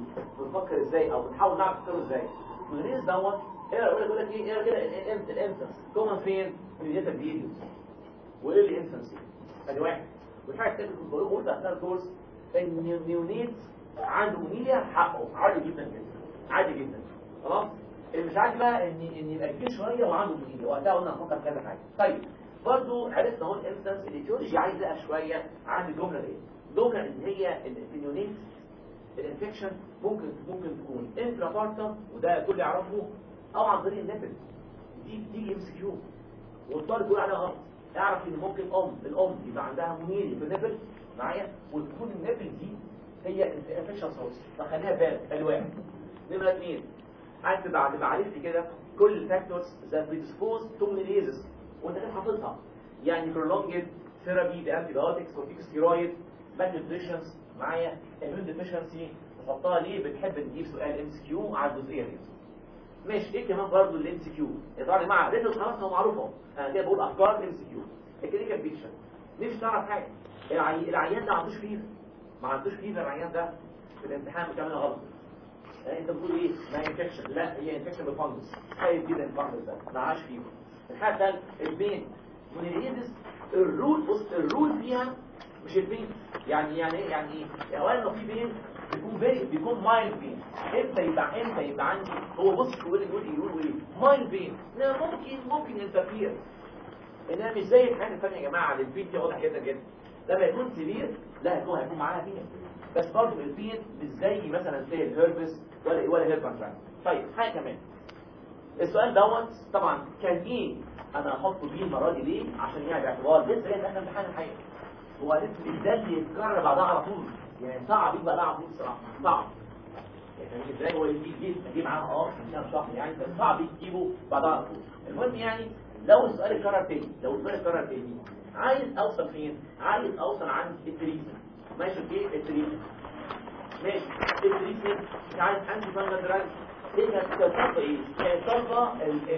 بنفكر ازاي او بنحاول نعرف نفكر ازاي الميليز دوت ايه اقول لك اقول لك ايه ايه كده الانفنس كومن فين في الداتا فيديوز وايه الانفنسي ادي واحد والحاجه الثانيه كنت بقول قلت اثناء الكورس ان النيونيت عنده مونيليا حقه عادي جدا جدا عادي جدا خلاص اللي مش عادي بقى ان ان يبقى كبير شويه وعنده مونيليا وقتها قلنا نفكر في كذا حاجه طيب برضو عرفنا اهو الانستنس الايتيولوجي عايزه شويه عن الجمله دي الجمله ان هي النيونيت الانفكشن ممكن ممكن تكون انترابارتا وده الكل يعرفه او عن طريق النبل دي بتيجي ام سي كيو والطالب يقول عليها غلط اعرف ان ممكن ام الام يبقى عندها مونيليا في النبل معايا وتكون النبل دي هي انفكشن سورس فخليها بالك الواحد نمره اثنين عايز تبقى تبقى عرفت كده كل الفاكتورز ذات بريدسبوز تو ميليزس وانت كده حافظها يعني prolonged ثيرابي بانتيبيوتكس كورتيكوستيرويد malnutritions معايا immune deficiency نحطها ليه بتحب نجيب سؤال ام سي كيو على الجزئيه دي ماشي ايه كمان برضه الام سي كيو طبعا يا جماعه ريتل خلاص هو معروف اهو انا كده بقول افكار ام سي كيو الكلينيكال بيكشر نفسي تعرف حاجه العي... العيان ده ما عندوش فيفر ما عندوش فيفر العيان ده في الامتحان كمان غلط يعني انت بتقول ايه ما انفكشن لا هي انفكشن بالفانجس خايف جدا الفانجس ده ما عاش فيه الحاجه الثانيه البين مونيليزس الرول بص الرول فيها مش البين يعني يعني ايه يعني ايه يعني اولا لو في بين بيكون فيري بيكون مايل بين امتى يبقى امتى يبقى عندي هو بص يقول يقول يقول ايه مايل بين لا ممكن ممكن انترفير انها مش زي الحاجه الثانيه يا جماعه البين دي واضح جدا جدا لما يكون سيفير لا هيكون هيكون معاها بين بس برضه البين مش زي مثلا زي الهربس ولا ولا هيربان طيب حاجه كمان السؤال دوت طبعا كان ايه انا احطه بيه المره دي ليه عشان يعني باعتبار لسه جاي احنا امتحان الحقيقه هو لسه ده اللي يتكرر بعدها على طول يعني صعب يبقى ده على طول الصراحه صعب يعني ازاي هو يجي يجي يجي معاه اه عشان شهر يعني بس صعب يجيبه بعدها على طول المهم يعني لو السؤال اتكرر تاني لو السؤال اتكرر تاني عايز اوصل فين عايز اوصل عند التريتمنت ماشي ايه التريتمنت ماشي التريتمنت مش عايز انتي فانجل دراج هي كانت طالبه ايه كانت طالبه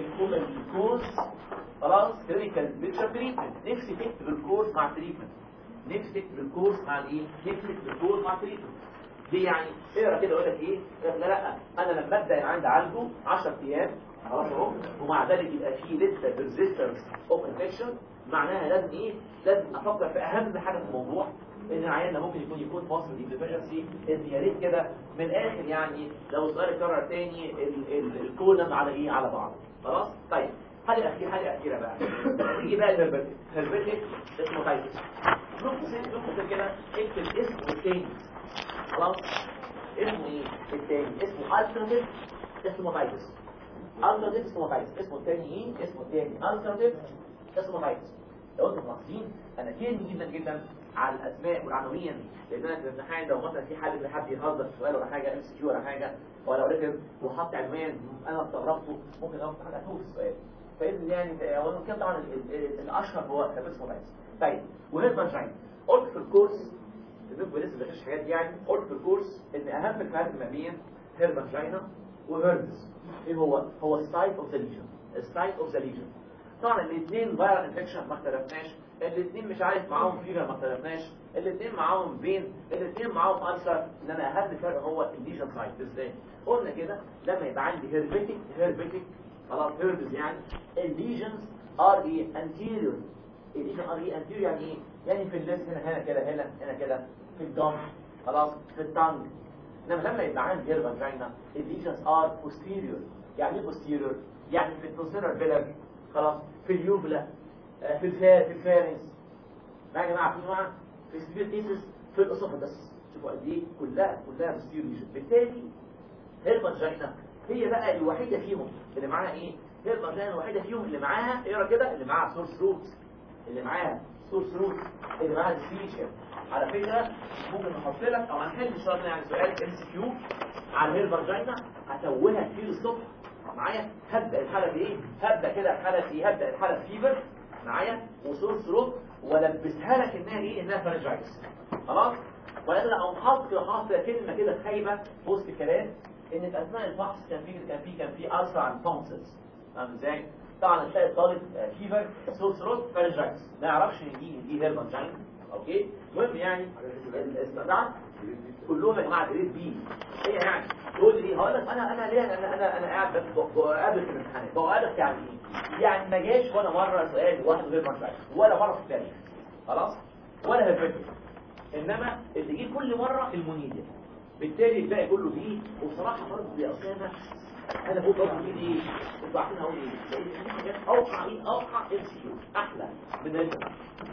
الكورس خلاص كلينيكال بيكتشر تريتمنت نفسي تكتب الكورس مع التريتمنت نفسي تكتب الكورس مع الايه نفسي تكتب الكورس مع التريتمنت دي يعني اقرا كده يقول لك ايه يقول لك لا لا انا لما ابدا عندي عالجه 10 ايام خلاص اهو ومع ذلك يبقى فيه لسه ريزيستنس اوف انفكشن معناها لازم ايه لازم افكر في اهم حاجه في الموضوع ان العيان ده ممكن يكون يكون فاصل دي ديفيشنسي ان يا ريت كده من الاخر يعني لو السؤال اتكرر تاني ال- ال- الكولم على ايه على بعض خلاص طيب حاجه اخيره حاجه اخيره بقى نيجي بقى الهربتك هربتك اسمه تايتس نقطه نقطه كده اكتب اسمه التاني خلاص اسمه ايه التاني اسمه الترناتيف اسمه تايتس الترناتيف اسمه تايتس اسمه التاني ايه اسمه التاني الترناتيف اسمه تايتس لو انتم ملاحظين انا كيرني جدا جدا على الاسماء والعناوين لان انا في الامتحان لو مثلا في حد حد يهزر في سؤال ولا حاجه ام سي كيو ولا حاجه ولا ركب وحط عنوان انا استغربته ممكن لو امتحان اتوه في السؤال فاذا يعني هو كان طبعا ال- ال- الاشهر هو اسمه تايتس طيب وهيربا جاين قلت في الكورس بالنسبه لسه ما فيش حاجات يعني قلت في الكورس ان اهم الفرق ما بين هيربا جاينا وهيربس ايه هو هو السايت اوف ذا ليجن السايت اوف ذا ليجن طبعا الاثنين فايرال انفكشن ما اختلفناش الاثنين مش عارف معاهم فيفر ما اختلفناش الاثنين معاهم بين الاثنين معاهم ألسر انما اهم فرق هو الليجن سايت ازاي قلنا كده لما يبقى عندي هيربيتك هيربيتك خلاص هيربز يعني الليجنز ار ايه انتيريور الليجن ار ايه انتيريور يعني ايه يعني في الليس هنا هنا كده هنا هنا كده في الجم خلاص في التانج انما لما يبقى عندي هيربا فاجينا الليجنز ار posterior يعني ايه posterior يعني في التونسيلر فيلر خلاص في اليوبلا آه، في الفا في الفارنس معايا يا جماعه في جماعه في السبير كيسز في الاسوفاجس شوفوا قد ايه كلها كلها posterior ليجن بالتالي هيربانجينا هي بقى الوحيدة فيهم اللي معاها ايه هيربانجينا الوحيدة فيهم اللي معاها اقرا كده اللي معاها سورس روت اللي معاها سورس روت اللي معاها سي اتش ام على فكرة ممكن نحط لك او هنحل ان شاء الله يعني سؤال ام سي كيو على الهيربانجينا هتوهك فيه الصبح معايا هبدا الحاله بايه هبدا كده الحاله ايه هبدا الحاله فيبر معايا وسورس روت والبسها لك انها ايه انها فارنجايتس خلاص ولكن اقوم حاطط كده حاطط كلمه كده خايبه في وسط الكلام ان في اثناء الفحص كان في كان في كان في ألسر عن تونسلز فاهم ازاي؟ طبعا تلاقي الطالب فيفر سورس روت فارنجايتس ما يعرفش ان دي دي هيرمانجاين اوكي المهم يعني الاستطاعت كلهم يا جماعه جريد بي ايه يعني تقول لي هقول لك انا انا ليه انا انا انا قاعد بس بقابل في الامتحانات بقابل يعني ايه؟ يعني ما جاش ولا مره سؤال واحد غير مانجاين ولا مره في التاريخ خلاص ولا هيرفكت انما اللي جه كل مره المونيديا بالتالي الباقي كله بيه وبصراحه برضه يا اسامه انا بقول برضه بيه ايه انتوا عارفين اقول ايه لان في حاجات اوقع ايه اوقع ام سي كيو احلى من الريتم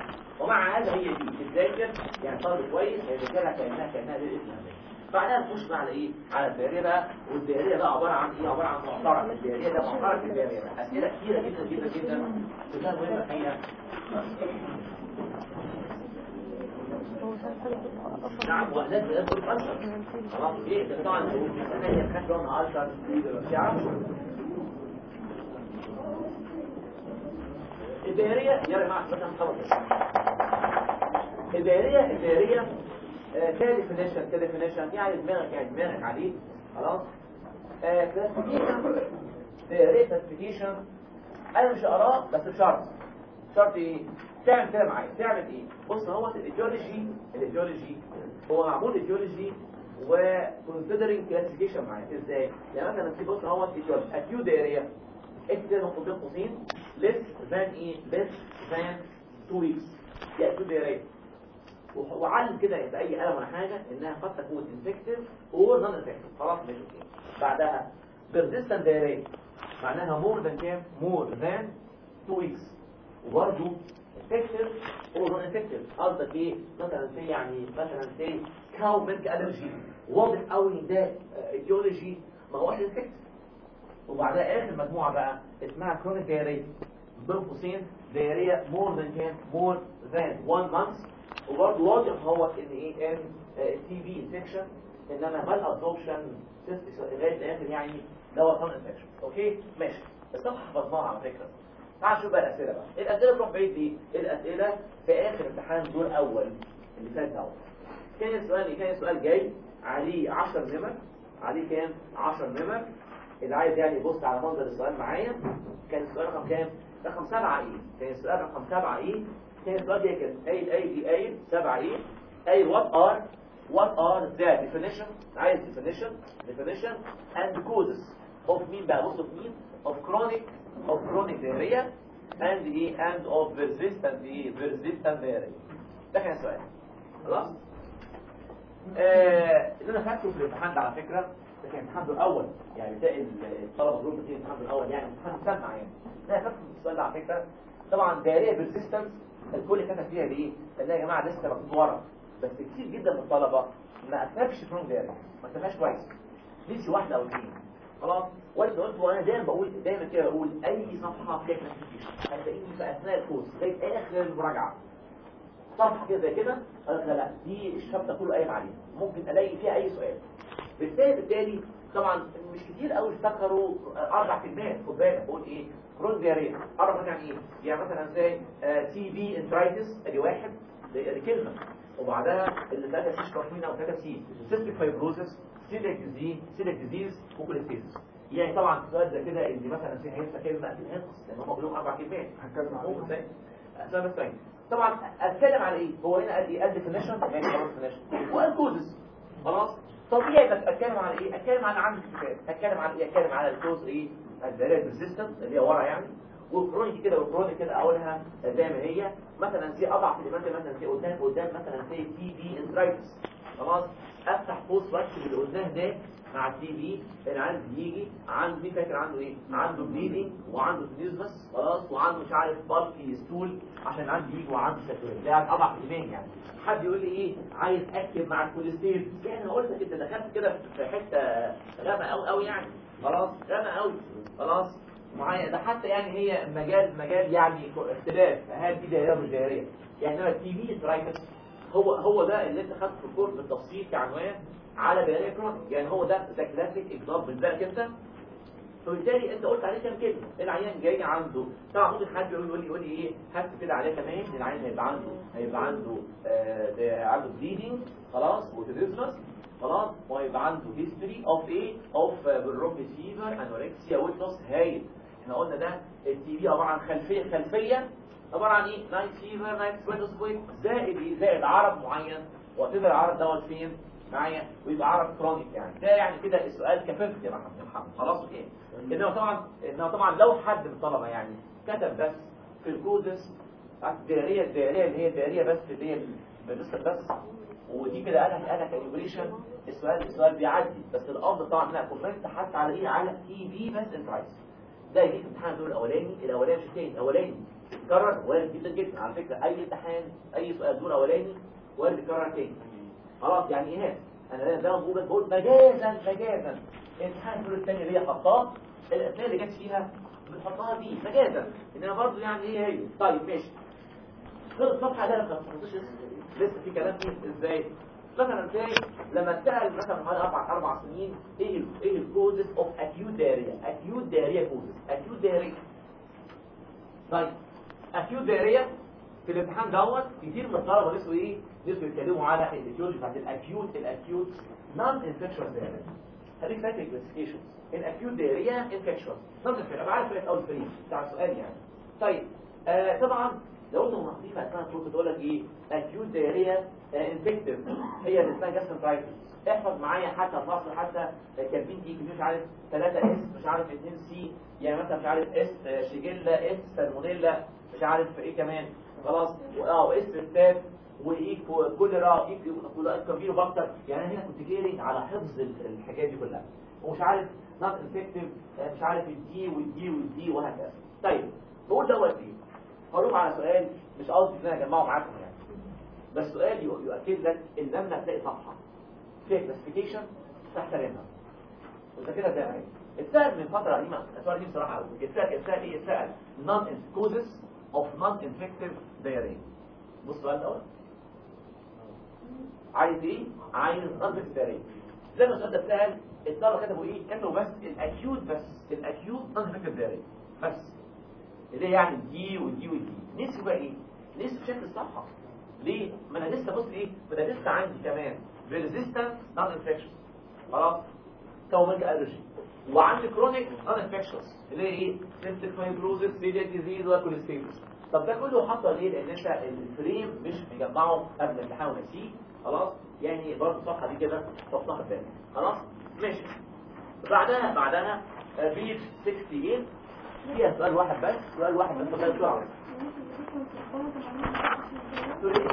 ومع هذا هي دي بتذاكر يعني طالب كويس هيذاكرها كانها كانها للاسم بعدها نخش بقى على ايه على الدائريه بقى والدائريه ده عباره عن ايه عباره عن معترك الدائريه ده معترك الدائريه بقى اسئله كتيره جدا جدا جدا كلها مهمه فيها نعم وأهداف بأسر الأسر خلاص إيه ده طبعا أنا هي بخاف لونها أسر تعرف الدائرية يا جماعة بس نخلص الدائرية الدائرية كديفينيشن كديفينيشن يعني دماغك يعني دماغك عليه خلاص كلاسيفيكيشن دائرية كلاسيفيكيشن أنا مش هقراه بس بشرط شرط ايه تعمل كده معايا تعمل ايه بص هو الايديولوجي الايديولوجي هو معمول ايديولوجي وكونسيدرينج كلاسيفيكيشن معايا ازاي يعني مثلا في بص هو الايديولوجي اكيو دايريا اكتب نقطه بين قوسين less than ايه less than 2 weeks دي اكيو دايريا وعلم كده يبقى اي قلم ولا حاجه انها قد تكون انفكتيف او نون انفكتيف خلاص ماشي اوكي بعدها persistent دايريا معناها مور ذان كام مور ذان 2 weeks وبرضه effective or non effective قصدك ايه مثلا سي يعني مثلا سي كاو ميلك الرجي واضح قوي ان ده ايديولوجي ما هوش effective وبعدها اخر مجموعه بقى اسمها كرونيك دايريا بين قوسين دايريا مور ذان كام مور ذان 1 مانث وبرضه واضح هو ان ايه ان تي بي انفكشن انما مال ابزوربشن لغايه الاخر يعني دوت نون انفكشن اوكي ماشي الصفحه حفظناها على فكره تعال نشوف بقى الاسئله بقى الاسئله بتروح بعيد ليه الاسئله في اخر امتحان دور اول اللي فات ده كان السؤال كان السؤال جاي عليه 10 نمر عليه كام 10 نمر اللي عايز يعني يبص على منظر السؤال معايا كان السؤال رقم كام رقم 7 ايه كان السؤال رقم 7 ايه كان السؤال ده كده قايل قايل دي قايل 7 ايه قايل what are what are the definition عايز definition definition and causes of مين بقى بص في مين of chronic of chronic diarrhea and ايه and of persistent ايه persistent diarrhea ده كان السؤال خلاص آه اللي انا فاكره في الامتحان ده على فكره ده كان الامتحان الاول يعني بتلاقي الطلبه دول بتيجي الامتحان الاول يعني امتحان مسمع يعني انا فاكر السؤال ده على فكره طبعا دايريه بيرسيستنس الكل كتب فيها ليه؟ لان يا جماعه لسه مكتوب ورا بس كتير جدا من الطلبه ما اتفقش كرون دايريه ما اتفقش كويس نسي واحده او اثنين خلاص وانت قلت وانا دايما بقول دايما كده بقول اي صفحه فيها كلاسيفيكيشن هتلاقيني في اثناء الكورس لغايه اخر المراجعه صفحه كده زي كده قالت لا لا دي الشابتر كله قايم عليها ممكن الاقي فيها اي سؤال بالتالي بالتالي طبعا مش كتير قوي افتكروا اربع كلمات خد بالك بقول ايه كرون دياريه اربع كلمات يعني ايه يعني مثلا زي تي بي انترايتس ادي واحد دي كلمه وبعدها اللي ثلاثه سي شرحينا او ثلاثه سي سيستيك فايبروزس سيلك ديزيز سيلك ديزيز وكوليستيزس يعني طبعا السؤال ده كده اللي مثلا في هيبقى كلمه هتنقص لان هم كلهم اربع كلمات هتكلم عن ممكن ثاني اسمها بس ثاني طبعا اتكلم على ايه هو هنا قال ايه قال ديفينيشن يعني خلاص ديفينيشن وقال كوزز خلاص طبيعي بس اتكلم على ايه اتكلم على عندي الكتاب اتكلم على ايه اتكلم على الكوز ايه الدايركت ريزيستنس اللي هي ورا يعني والكرونيك كده والكرونيك كده اولها زي ما هي مثلا في اضعف كلمات مثلا في قدام قدام مثلا في تي بي انترايتس خلاص افتح قوس واكتب اللي قلناه ده مع التي بي اللي عايز يجي عنده مين فاكر عنده ايه عنده بليدنج وعنده سنيزمس خلاص وعنده مش عارف بالكي ستول عشان عنده يجي وعنده ساتورين ده اضعف كلمات يعني حد يقول لي ايه عايز اكتب مع الكوليستيرول يعني انا قلت كده دخلت كده في حته غامقه قوي قوي يعني خلاص غامقه قوي خلاص معايا ده حتى يعني هي مجال مجال يعني اختلاف هل دي دائره مش دائريه يعني انا التي في انترايتس هو هو ده اللي انت خدته في الكورس بالتفصيل كعنوان على دائريه كرونيك يعني هو ده ذا كلاسيك اكزامبل بالك انت فبالتالي انت قلت عليه كام كلمه العيان جاي عنده طبعا ممكن حد يقول يقول لي يقول لي ايه هات كده عليه كمان العيان هيبقى عنده هيبقى عنده آه عنده بليدنج خلاص وتديزمس خلاص وهيبقى عنده هيستوري اوف ايه اوف بالرومبي فيفر انوركسيا ويتلوس هايل احنا قلنا ده التي في عباره عن خلفيه خلفيه عباره عن ايه نايت فيفر نايت سويت سويت زائد ايه زائد عرض معين وتقدر العرض دوت فين معايا ويبقى عرض كرونيك يعني ده يعني كده السؤال كففت يا محمد محمد خلاص اوكي انما طبعا انما طبعا لو حد من الطلبه يعني كتب بس في الكودس الدائريه الدائريه اللي هي الدائريه بس اللي هي بس بس ودي كده قالها قالها كاليبريشن السؤال السؤال بيعدي بس الافضل طبعا ان انا كومنت حتى على ايه على تي في بس انترايز ده يجي في امتحان الدور الاولاني الاولاني مش الثاني الاولاني يتكرر وارد جدا جدا على فكره اي امتحان اي سؤال دور اولاني وارد يتكرر تاني خلاص يعني ايه انا زي ما بقول بقول مجازا مجازا امتحان الدور الثاني اللي هي حطاه الاسئله اللي جت فيها بنحطها دي مجازا انما برضه يعني ايه هي طيب ماشي خلص الصفحه ده ما خلصتش لسه في كلام فيه ازاي مثلا ازاي لما اتسال مثلا حوالي اربع اربع سنين ايه ال ايه الكوزز اوف اكيوت دايريا اكيوت دايريا كوزز اكيوت دايريا طيب اكيوت دايريا في الامتحان دوت كتير من الطلبه نسوا ايه نسوا يتكلموا على الايتيولوجي بتاعت الاكيوت الاكيوت نون انفكشوس دايريا خليك فاكر الكلاسيفيكيشنز الاكيوت دايريا انفكشوس نون انفكشوس ابقى عارف اول فريق بتاع السؤال يعني طيب آه طبعا لو انت مناقضين اسمها تقول تقول لك ايه اكيوت دايريا انفكتيف هي اللي اسمها جاستروفايتس احفظ معايا حتى فاصل حتى كاتبين دي مش عارف 3 اس مش عارف 2 سي يعني مثلا مش عارف اس شيجيلا اس سالمونيلا مش عارف ايه كمان خلاص اه اس ستاف وايه كوليرا ايه كافيرو باكتر يعني انا هنا كنت جاري على حفظ الحكايه دي كلها ومش عارف نوت انفكتيف مش عارف الدي والدي والدي وهكذا طيب بقول دوت ايه هروح على سؤال مش قصدي ان انا اجمعه معاكم يعني بس سؤال يؤكد لك ان لما تلاقي صفحه فيها كلاسيفيكيشن تحترمها وانت كده زي ما هي اتسال من فتره قديمه السؤال دي بصراحه قوي اتسال اتسال ايه اتسال نون كوزز اوف نون انفكتيف دايريا بص السؤال دوت عايز ايه عايز نون انفكتيف دايريا زي ما السؤال ده اتسال الطلبه كتبوا ايه كتبوا بس الاكيوت بس الاكيوت نون انفكتيف دايريا بس اللي هي يعني دي ودي ودي نسي بقى ايه نسي بشكل الصفحه ليه ما انا لسه بص ايه ما انا لسه عندي كمان ريزيستنس نون انفكشن خلاص كومنج الرجي وعندي كرونيك نون انفكشنز اللي هي ايه سيستيك فايبروزس سيليا ديزيز وكوليستيروس طب ده كله حصل ليه لان انت الفريم مش مجمعه قبل الامتحان ونسيه خلاص يعني برضه الصفحه دي كده صفحه تاني خلاص ماشي بعدها بعدها بيج 68 فيها سؤال واحد بس سؤال واحد بس بس بسرعه تقول ايه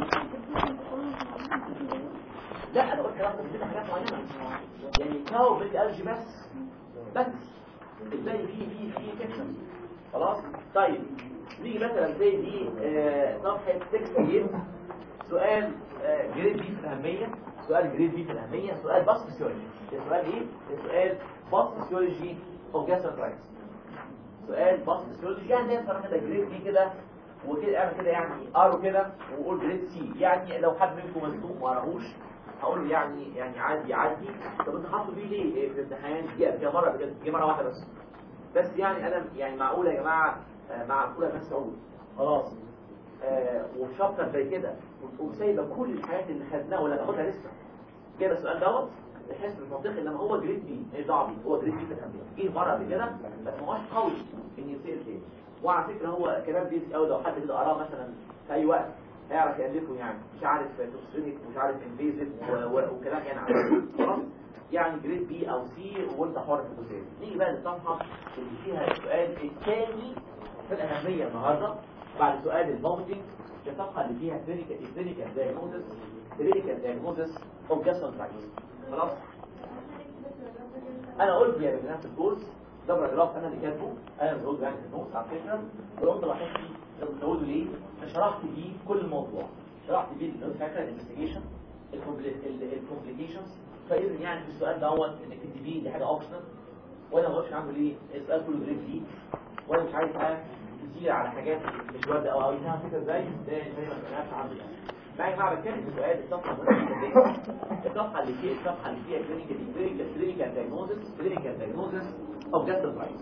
لا انا قلت كلام كده حاجات معينه يعني كاو بالالجي بس بس الباقي فيه فيه فيه سكشن خلاص طيب نيجي مثلا زي دي آه، صفحه 68 سؤال آه، جريد بي في الاهميه سؤال جريد بي في الاهميه سؤال باس فيسيولوجي السؤال ايه السؤال باس فيسيولوجي اوف جاسترايتس سؤال باس فيسيولوجي يعني نقدر كده جريد بي كده وكده اعمل كده يعني ارو كده وقول جريد سي يعني لو حد منكم مزنوق ما قراهوش هقول له يعني يعني عادي عادي طب انت حاطه بيه ليه إيه في الامتحان جه جه مره بجد جه مره واحده بس بس يعني انا يعني معقوله يا جماعه آه، معقوله بس اقول خلاص آه وشابتر زي كده وسايبه كل الحاجات اللي خدناها ولا ناخدها لسه كده السؤال دوت تحس بالمنطق انما هو جريد بي مش دعوه بيه هو جريد بي في الامريكا جه مره قبل كده بس ما هوش قوي ان يتسال تاني وعلى فكره هو كلام بيزك قوي لو حد كده قراه مثلا في اي وقت هيعرف يالفه يعني مش عارف توكسينيك ومش عارف انفيزيف وكلام يعني عارف. خلاص يعني جريد بي او سي وانت حر في الجزئيه نيجي بقى للصفحه اللي فيها السؤال الثاني في الاهميه النهارده بعد سؤال الموتنج الصفحه اللي فيها كلينيكال كلينيكال دايجنوزس كلينيكال دايجنوزس اوف جاستروانترايتس خلاص انا قلت يا بنات الكورس ده باراجراف انا اللي كاتبه انا اللي قلت يعني في النوت على فكره ولو لاحظت لو بتقولوا ليه شرحت بيه كل الموضوع شرحت بيه الفكره الانفستيجيشن الكومبليكيشنز فاذا يعني في السؤال دوت انك تكتبيه دي حاجه اوبشنال وانا ما قلتش عنه ليه السؤال كله جريد ليه وانا مش عايز حاجه كتير على حاجات مش وارده او او فاهم فكره ازاي ده زي ما سمعناش عنه يعني معايا بقى بتكلم في سؤال الصفحه الصفحه اللي فيها الصفحه اللي فيها كلينيكال كلينيكال دايجنوزس كلينيكال دايجنوزس اوف جاستروفرايتس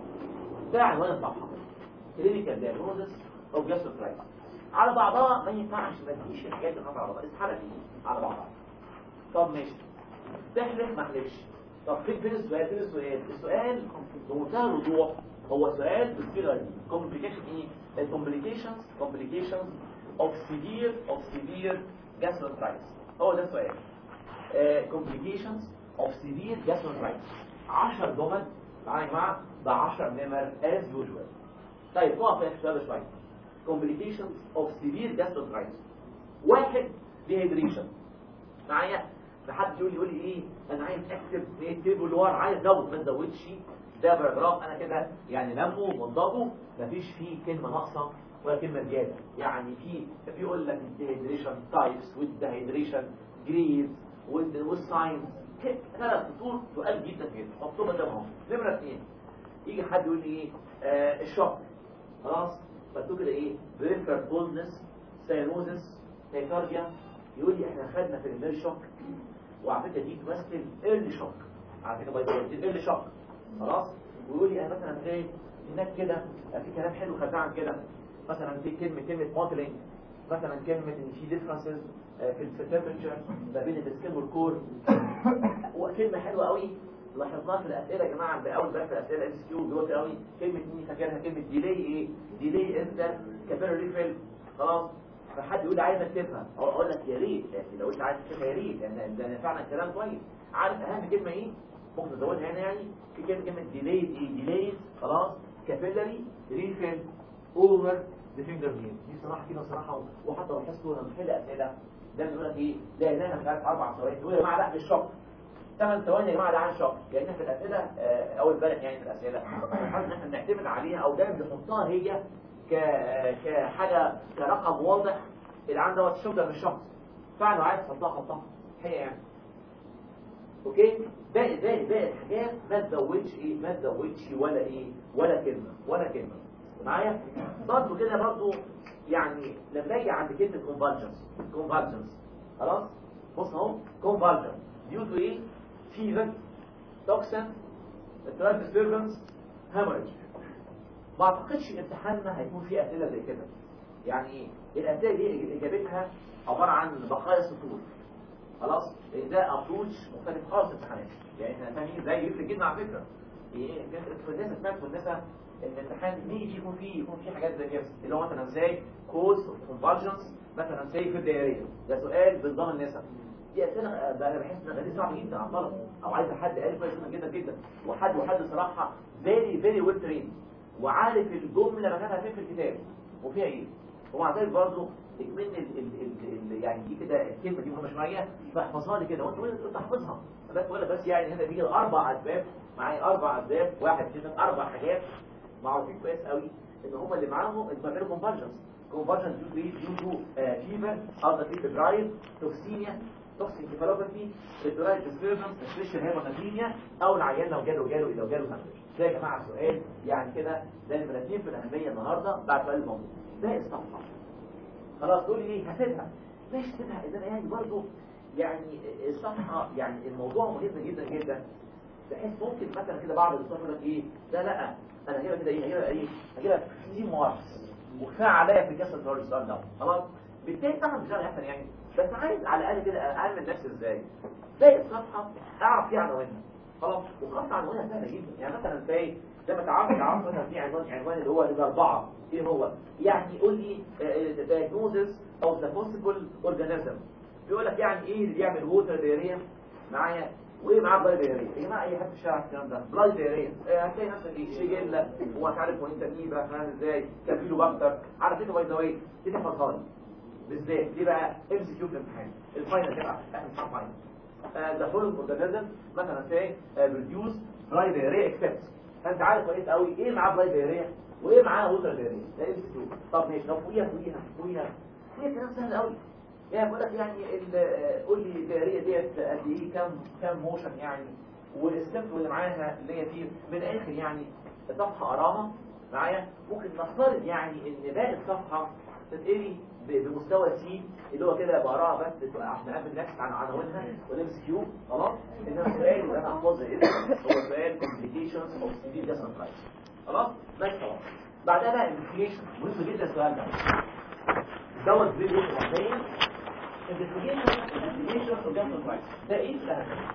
ده عنوان الصفحه كلينيكال دايجنوزس اوف جاستروفرايتس على بعضها ما ينفعش ما تجيش الحاجات اللي على بعضها استحاله تيجي على بعضها طب ماشي تحلف ما احلفش طب فين فين السؤال فين السؤال السؤال بمنتهى الوضوح هو سؤال بالصيغه دي كومبليكيشن ايه الكومبليكيشنز كومبليكيشنز of severe of severe gastroenteritis هو ده السؤال uh, complications of severe gastroenteritis 10 جمل معايا يا جماعه ب 10 نمر as usual طيب نقف في السؤال شويه complications of severe gastroenteritis واحد dehydration معايا فحد يقول لي يقول لي ايه انا عايز اكتب ايه تيبل ور عايز ازود ما تزودش ده باراجراف انا كده يعني لمه ومنضبه مفيش فيه كلمه ناقصه ولا كلمه زياده يعني في بيقول لك الديهيدريشن تايبس والديهيدريشن جريز والساينز ثلاث سطور سؤال جدا جدا مكتوبه قدامهم نمره اثنين يجي حد يقول لي ايه آه الشوك خلاص مكتوب كده ايه بريفر بولنس ساينوزس تايكارديا يقول لي احنا خدنا في النير شوك وعلى فكره دي تمثل ايرلي شوك على فكره باي دي ايرلي شوك خلاص ويقول لي انا مثلا ايه هناك كده في كلام حلو خدناه عن كده مثلا في كلمه كلمه موديلنج مثلا كلمه ان في ديفرنسز في التمبرتشر ما بين السكين والكور وكلمه حلوه قوي لاحظناها في الاسئله يا جماعه باول بقى في الاسئله ام اس كيو دلوقتي قوي كلمه مين فاكرها كلمه ديلي ايه ديلي انت كابيلاري ريفيل خلاص فحد يقول لي عايز اكتبها اقول لك يا ريت يعني لو انت عايز تكتبها يا ريت لان ده فعلا كلام كويس عارف اهم كلمه ايه ممكن تزودها هنا يعني في كلمه كلمه ديليز ايه ديليز خلاص كابيلاري ريفيل اوفر ذا فينجر نيل دي صراحه كده صراحه وحتى لو لاحظتوا لما بنحل اسئله ده بيقول لك ايه لا انا مش عارف اربع ثواني تقول يا جماعه لا مش شوك ثمان ثواني يا جماعه ده عن شوك لان في الاسئله آه، اول امبارح يعني في الاسئله حاولنا ان احنا نعتمد عليها او دايما بنحطها هي ك كحاجه كرقم واضح العام دوت الشوك ده مش شوك فعلا عايز تحطها حطها هي يعني اوكي باقي باقي باقي الحاجات ما تزودش ايه ما تزودش ولا ايه ولا كلمه ولا كلمه معايا برضه كده برضه يعني لما اجي عند كلمه كونفالجنس كونفالجنس خلاص بص اهو كونفالجنس ديو تو ايه فيفر توكسين ترايب ديستربنس هامرج ما اعتقدش امتحاننا هيكون فيه اسئله زي كده يعني ايه الاسئله دي اجابتها عباره عن بقايا سطور خلاص ده ابروتش مختلف خالص الامتحانات يعني احنا فاهمين ازاي يفرق جدا على فكره ايه في الناس سمعت في الناس الامتحان بيجي يكون فيه يكون فيه حاجات زي كده اللي هو مثلا زي كوز اوف كونفرجنس مثلا زي في الدائريه ده سؤال بنظام النسب دي اسئله ده انا بحس ان دي صعبه جدا على الطلبه او عايز حد قال كويس جدا جدا وحد وحد صراحه فيري فيري ويل ترين وعارف الجمله مكانها فين في الكتاب وفيها ايه ومع ذلك برضه اكمن ال ال ال ال يعني دي كده الكلمه دي مهمه شويه فاحفظها لي كده وانت وانت حافظها بس ولا بس يعني هنا بيجي اربع اسباب معايا اربع اسباب واحد اثنين اربع حاجات معروفين كويس قوي ان هم اللي معاهم اللي بيعملوا كونفرجنس كونفرجنس ديو تو ديو تو فيفر او في درايف توكسينيا توكسين كيفالوباثي ريتورايت ديستربنس سبيشال هيموناتيميا او العيان لو جاله جاله لو جاله هامش ده يا جماعه سؤال يعني كده ده نمره اثنين في الاهميه النهارده بعد سؤال الموضوع ده الصفحه خلاص تقول لي ايه هسيبها ليش تسيبها اذا يعني برضه يعني الصفحه يعني الموضوع مهم جدا جدا بحيث ممكن مثلا كده بعض الدكتور يقول لك ايه لا لا انا هجيبها كده ايه هجيبها ايه هجيبها في دي ماركس وكفايه عليا في كاس الدوري السؤال ده خلاص بالتالي طبعا مش هيحصل يعني بس عايز على الاقل كده اعمل نفسي ازاي باقي الصفحه اعرف فيها عناوينها خلاص وقطع عنوانها سهله جدا يعني مثلا زي زي ما تعرف تعرف مثلا في عنوان عنوان اللي هو الاربعه ايه هو يعني يقول لي diagnosis of the possible organism بيقول لك يعني ايه اللي بيعمل ووتر دياريا معايا وايه معاه بلاي دياريا يا جماعه اي حد في الشارع الكلام ده بلاي دياريا هتلاقي نفسك ايه شيجيلا ومش عارف وانت نيبه فاهم ازاي كابيلو باكتر على فكره باي ذا واي دي تحفظها لي بالذات ليه بقى ام سي كيو في الامتحان الفاينل كده احنا امتحان فاينل ذا فول اورجانيزم مثلا سي بروديوس بلاي دياريا اكسبت فانت عارف كويس قوي ايه معاه بلاي دياريا وايه معاه ووتر دياريا ده ام سي كيو طب ماشي لو فوقيها فوقيها فوقيها فوقيها كلام سهل قوي يعني بقول لك يعني قول لي الدائريه ديت قد ايه كام كام موشن يعني والسيمبل اللي معاها اللي هي فيه من الاخر يعني صفحه اقراها معايا ممكن نفترض يعني ان باقي الصفحه تتقري بمستوى سي اللي هو كده بقراها بس عشان اقفل نفسي عن عناوينها والام اس كيو خلاص انما السؤال اللي انا هحفظه ايه هو سؤال كومبليكيشنز اوف سيفير ديسنترايز خلاص بس خلاص بعدها بقى انفليشن مهم جدا السؤال ده دوت فيديو مبدئيا ده ايه الأهم؟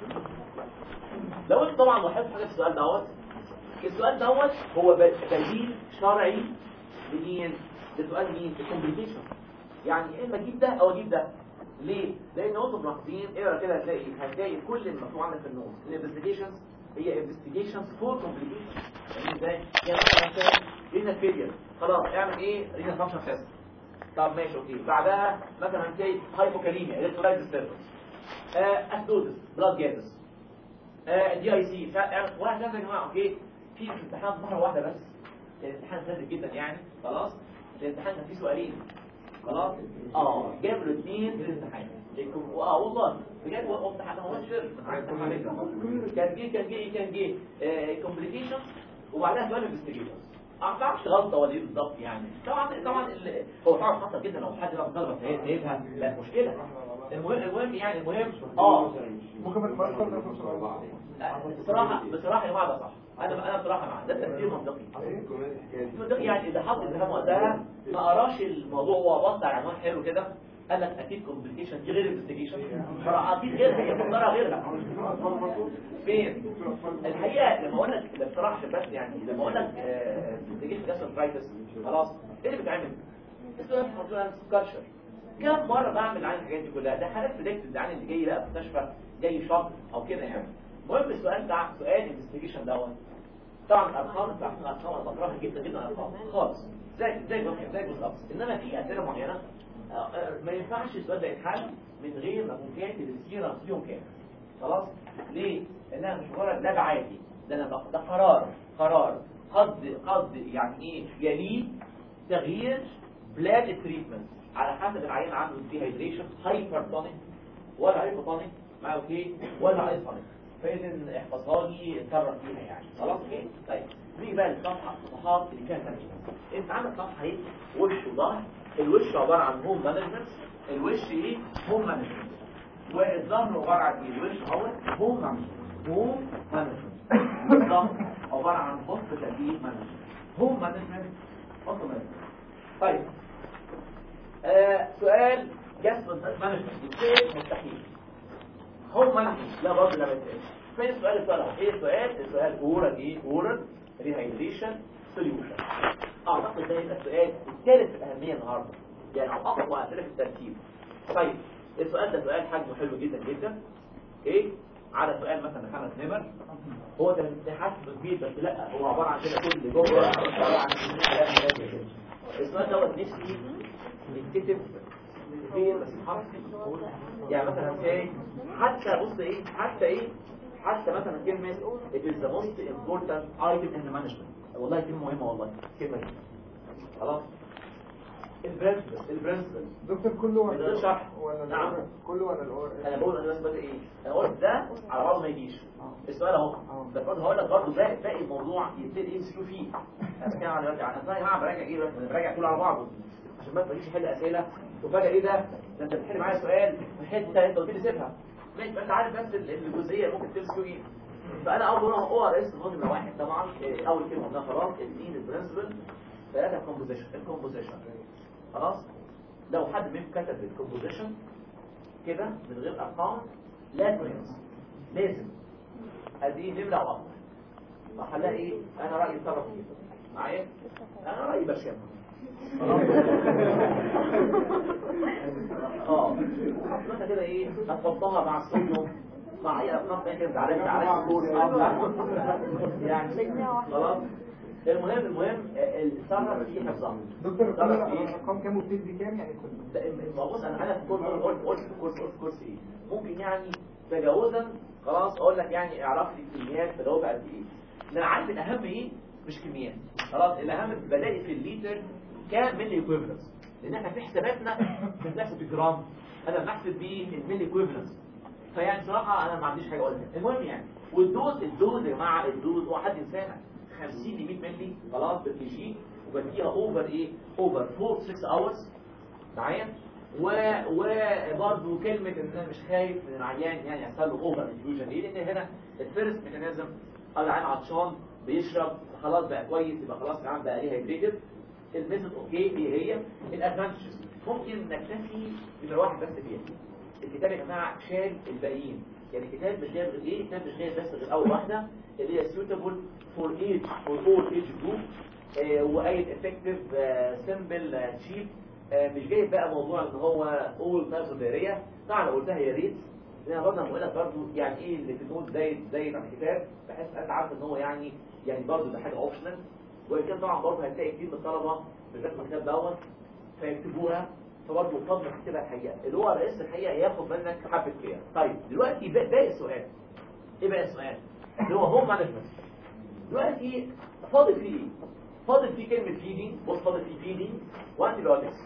لو انت طبعا لاحظت حاجه في السؤال دوت السؤال دوت هو بديل شرعي لمين؟ لسؤال مين؟ الكومبليكيشن يعني يا اما اجيب ده او اجيب ده ليه؟ لان انتم ملاحظين اقرا كده هتلاقي هتلاقي كل المكتوب عندك في النوت الانفستيجيشنز هي انفستيجيشنز فور كومبليكيشن يعني ازاي؟ يعني مثلا رينا فيلير خلاص اعمل ايه؟ رينا فانكشن تيست طب ماشي اوكي بعدها مثلا زي هايبوكاليميا الكترولايت ديستربنس اسدوزس بلاد جازس دي اي سي وهكذا يا جماعه اوكي في امتحان مره واحده بس الامتحان سهل جدا يعني خلاص الامتحان كان فيه سؤالين خلاص اه جاب له اثنين في الامتحان اه والله بجد هو امتحان هو شر كان جه كان جه كان جه كومبليكيشن وبعدها سؤال انفستيجيشن ما تعرفش غلطه ولا ايه بالظبط يعني طبعا طبعا هو طبعا خطر جدا لو حد بقى طلبه سايبها لا مشكله المهم المهم يعني المهم اه ممكن ما بصراحه بصراحه يا جماعه ده صح انا انا بصراحه مع ده تفكير منطقي منطقي يعني اذا حط الكلام وقتها ما قراش الموضوع وهو بص على عنوان حلو كده قال لك اكيد كومبليكيشن دي غير انفستيجيشن اكيد غيرها هي مقدارها غيرها فين الحقيقه لما اقول لك بصراحه عشان بس يعني لما اقول لك انفستيجيشن جاستروفرايتس خلاص ايه اللي بيتعمل؟ اسمه حطوها سكالشر كم مره بعمل عن الحاجات دي كلها ده حالات بريدكتد عن اللي جاي بقى مستشفى جاي شق او كده يعني المهم السؤال ده سؤال انفستيجيشن دوت طبعا الارقام بتاعت الارقام انا بكرهها جدا جدا الارقام خالص زي زي زي بالظبط انما في اسئله معينه ما ينفعش السؤال ده يتحل من غير ما يكون كاتب السيره فيهم كام خلاص ليه لانها مش مجرد لاب عادي ده انا ده قرار قرار قد قد يعني ايه يليه تغيير بلاد تريتمنت على حسب العيان عنده ديهايدريشن هايبرتونيك ولا هايبوتونيك مع اوكي ولا ايثونيك فاذا احفظها لي اتكرر فيها يعني خلاص اوكي طيب نيجي بقى للصفحه الصفحات اللي فيها ترجمه انت عندك صفحه ايه وش وظهر الوش عباره عن هوم مانجمنت الوش ايه هوم مانجمنت والظهر عباره عن ايه الوش هو هوم مانجمنت هوم مانجمنت الظهر عباره عن بوست تدريب مانجمنت هم مانجمنت اصلا مانجمنت طيب آه سؤال جسم مانجمنت يتسال مستحيل هم مانجمنت لا برضه لا بيتسال فين السؤال السؤال اهو ايه السؤال السؤال اورال ايه اورال ريهايدريشن سوليوشن اعتقد ده يبقى السؤال الثالث في الاهميه النهارده يعني اقوى اسئله في الترتيب طيب السؤال ده سؤال حجمه حلو جدا جدا ايه على سؤال مثلا خمس نمر هو ده ده حجم كبير بس لا هو عباره عن كده كل جوه عباره عن كده السؤال دوت نفسي يتكتب كتير بس حرف يعني مثلا ايه حتى بص ايه حتى ايه حتى مثلا كلمه it is the most important item in the management والله كلمه مهمه والله الكلمه دي خلاص البرنسبل البرنسبل دكتور كله من غير شرح. ولا نعم. الأور- كله ولا الاور انا بقول انا بس بدأ ايه انا قلت ده على بعضه ما يجيش السؤال اهو آه. بس برضه هقول لك برضه باقي باقي الموضوع يبتدي يمسكوا فيه انا بتكلم على دلوقتي انا يا جماعه براجع ايه بس انا براجع كله على بعضه عشان ما تجيش حل اسئله وفجاه ايه ده ده انت بتحل معايا سؤال في حته انت قلت لي سيبها ماشي بس انت عارف بس ال- الجزئيه ممكن تمسكوا ايه فانا اول مره او ار اس نمره واحد طبعا إيه، اول كلمه قلناها خلاص الدين البرنسبل ثلاثه الكومبوزيشن الكومبوزيشن خلاص لو حد منكم كتب الكومبوزيشن كده من غير ارقام لازم ينسى لازم ادي نمره واحده محلها ايه انا رايي اتصرف فيه معايا انا رايي برشام اه انت كده ايه هتحطها مع الصوديوم مع اي ارقام تانية كده زعلان زعلان الكورس يعني خلاص المهم المهم التصرف فيه حفظها دكتور كل تصرف فيه الارقام كام وبتدي كام يعني كل ما بص انا انا في كل قلت قلت في كورس قلت في كورس ايه ممكن يعني تجاوزا خلاص اقول لك يعني اعرف لي الكميات تجاوب قد ايه لان انا عارف الاهم ايه مش كميات خلاص الاهم بلاقي في الليتر كام ملي ايكويفالنس لان احنا في حساباتنا مش بنحسب بالجرام انا بحسب بالملي ايكويفالنس فيعني صراحه انا ما عنديش حاجه اقولها المهم يعني والدوز الدوز يا جماعه الدوز هو حد ينساها 50 ل 100 ملي خلاص بالكي جي وبديها اوفر ايه اوفر 4 6 اورز معايا و وبرضه كلمه ان انا مش خايف من العيان يعني يحصل له اوفر انفيوجن ليه لان هنا الفيرست ميكانيزم العيان عطشان بيشرب خلاص بقى كويس يبقى خلاص العيان بقى ليه هيدريتد الميثود اوكي ايه هي الادفانتجز ممكن نكتفي بنوع واحد بس فيها الكتاب يا جماعه شال الباقيين يعني الكتاب مش جايب غير ايه الكتاب مش جايب بس غير اول واحده اللي هي suitable for age for all age group آه، وآية effective آه، simple آه، cheap آه، مش جايب بقى موضوع ان هو all types of diarrhea طبعا لو قلتها يا ريت لان برضه انا بقول لك برضه يعني ايه اللي في النوت زايد زايد عن الكتاب بحيث انت عارف ان هو يعني يعني برضه ده حاجه اوبشنال وان كان طبعا برضه هتلاقي كتير من الطلبه بالذات في الكتاب دوت فيكتبوها فبرضه فضل تكتبها الحقيقه اللي هو رئيس الحقيقه ياخد منك حبه كده طيب دلوقتي باقي باقي السؤال ايه بقى السؤال اللي هو هوم مانجمنت دلوقتي فاضل فيه ايه فاضل فيه كلمه فيدينج بص فاضل فيه فيدينج وانتي بايوتكس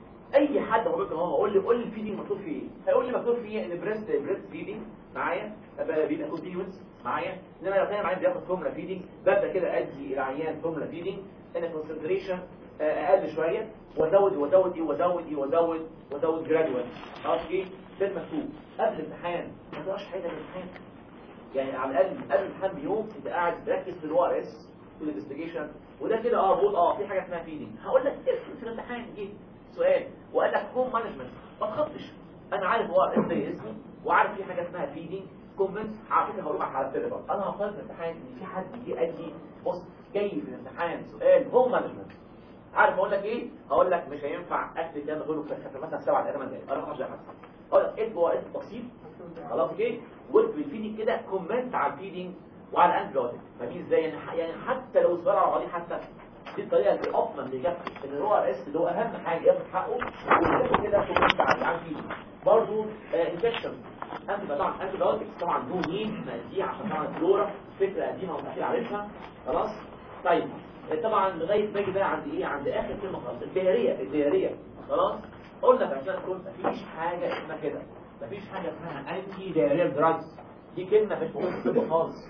اي حد هو بيقول هو قول لي قول لي الفيدينج مكتوب فيه ايه هيقول لي مكتوب فيه ان بريست بريست فيدينج معايا بقى بيبقى كونتينوس معايا انما لو كان العيان بياخد فورمولا فيدينج ببدا كده ادي العيان فورمولا فيدينج ان كونسنتريشن اقل شويه وازود وازود ايه وازود ايه وازود وازود جرادوال خلاص ايه ده المكتوب قبل الامتحان ما تقراش حاجه قبل الامتحان يعني على الاقل قبل الامتحان بيوم انت قاعد تركز في الو ار اس في الانفستيجيشن وده كده اه بقول اه في حاجه اسمها فيدنج هقول لك افرض في الامتحان جه سؤال وقال لك هوم مانجمنت ما تخطش انا عارف هو ار اس زي اسمه وعارف في حاجه اسمها فيدنج كومنت على فكره هروح على كده برضه انا هفترض في الامتحان ان في حد جه قال لي بص جاي في الامتحان سؤال هوم مانجمنت عارف اقول لك ايه هقول لك مش هينفع اكل ده غيره في في مثلا سبع دقائق ثمان دقائق انا ما اعرفش احسن اقول لك اكتب ورقه بسيط خلاص اوكي واكتب الفيدنج كده كومنت على الفيدنج وعلى الانتيبيوتيك فاهمين ازاي يعني ح- يعني حتى لو السؤال على بعضيه حتى دي الطريقه اللي افضل لاجابته ان الهو ار اس اللي هو اهم حاجه ياخد حقه ويكتب كده كومنت على على الفيدنج برضه انفكشن انت طبعا انتيبيوتكس طبعا دو نيد دي عشان طبعا الفلورا فكره قديمه ومستحيل عارفها خلاص طيب طبعا لغايه ما اجي بقى عند ايه عند اخر كلمه خالص الدياريه الدياريه خلاص قلنا في عشان كنت مفيش حاجه اسمها كده مفيش حاجه اسمها انتي دياريال دراجز دي كلمه مش موجوده في الطب خالص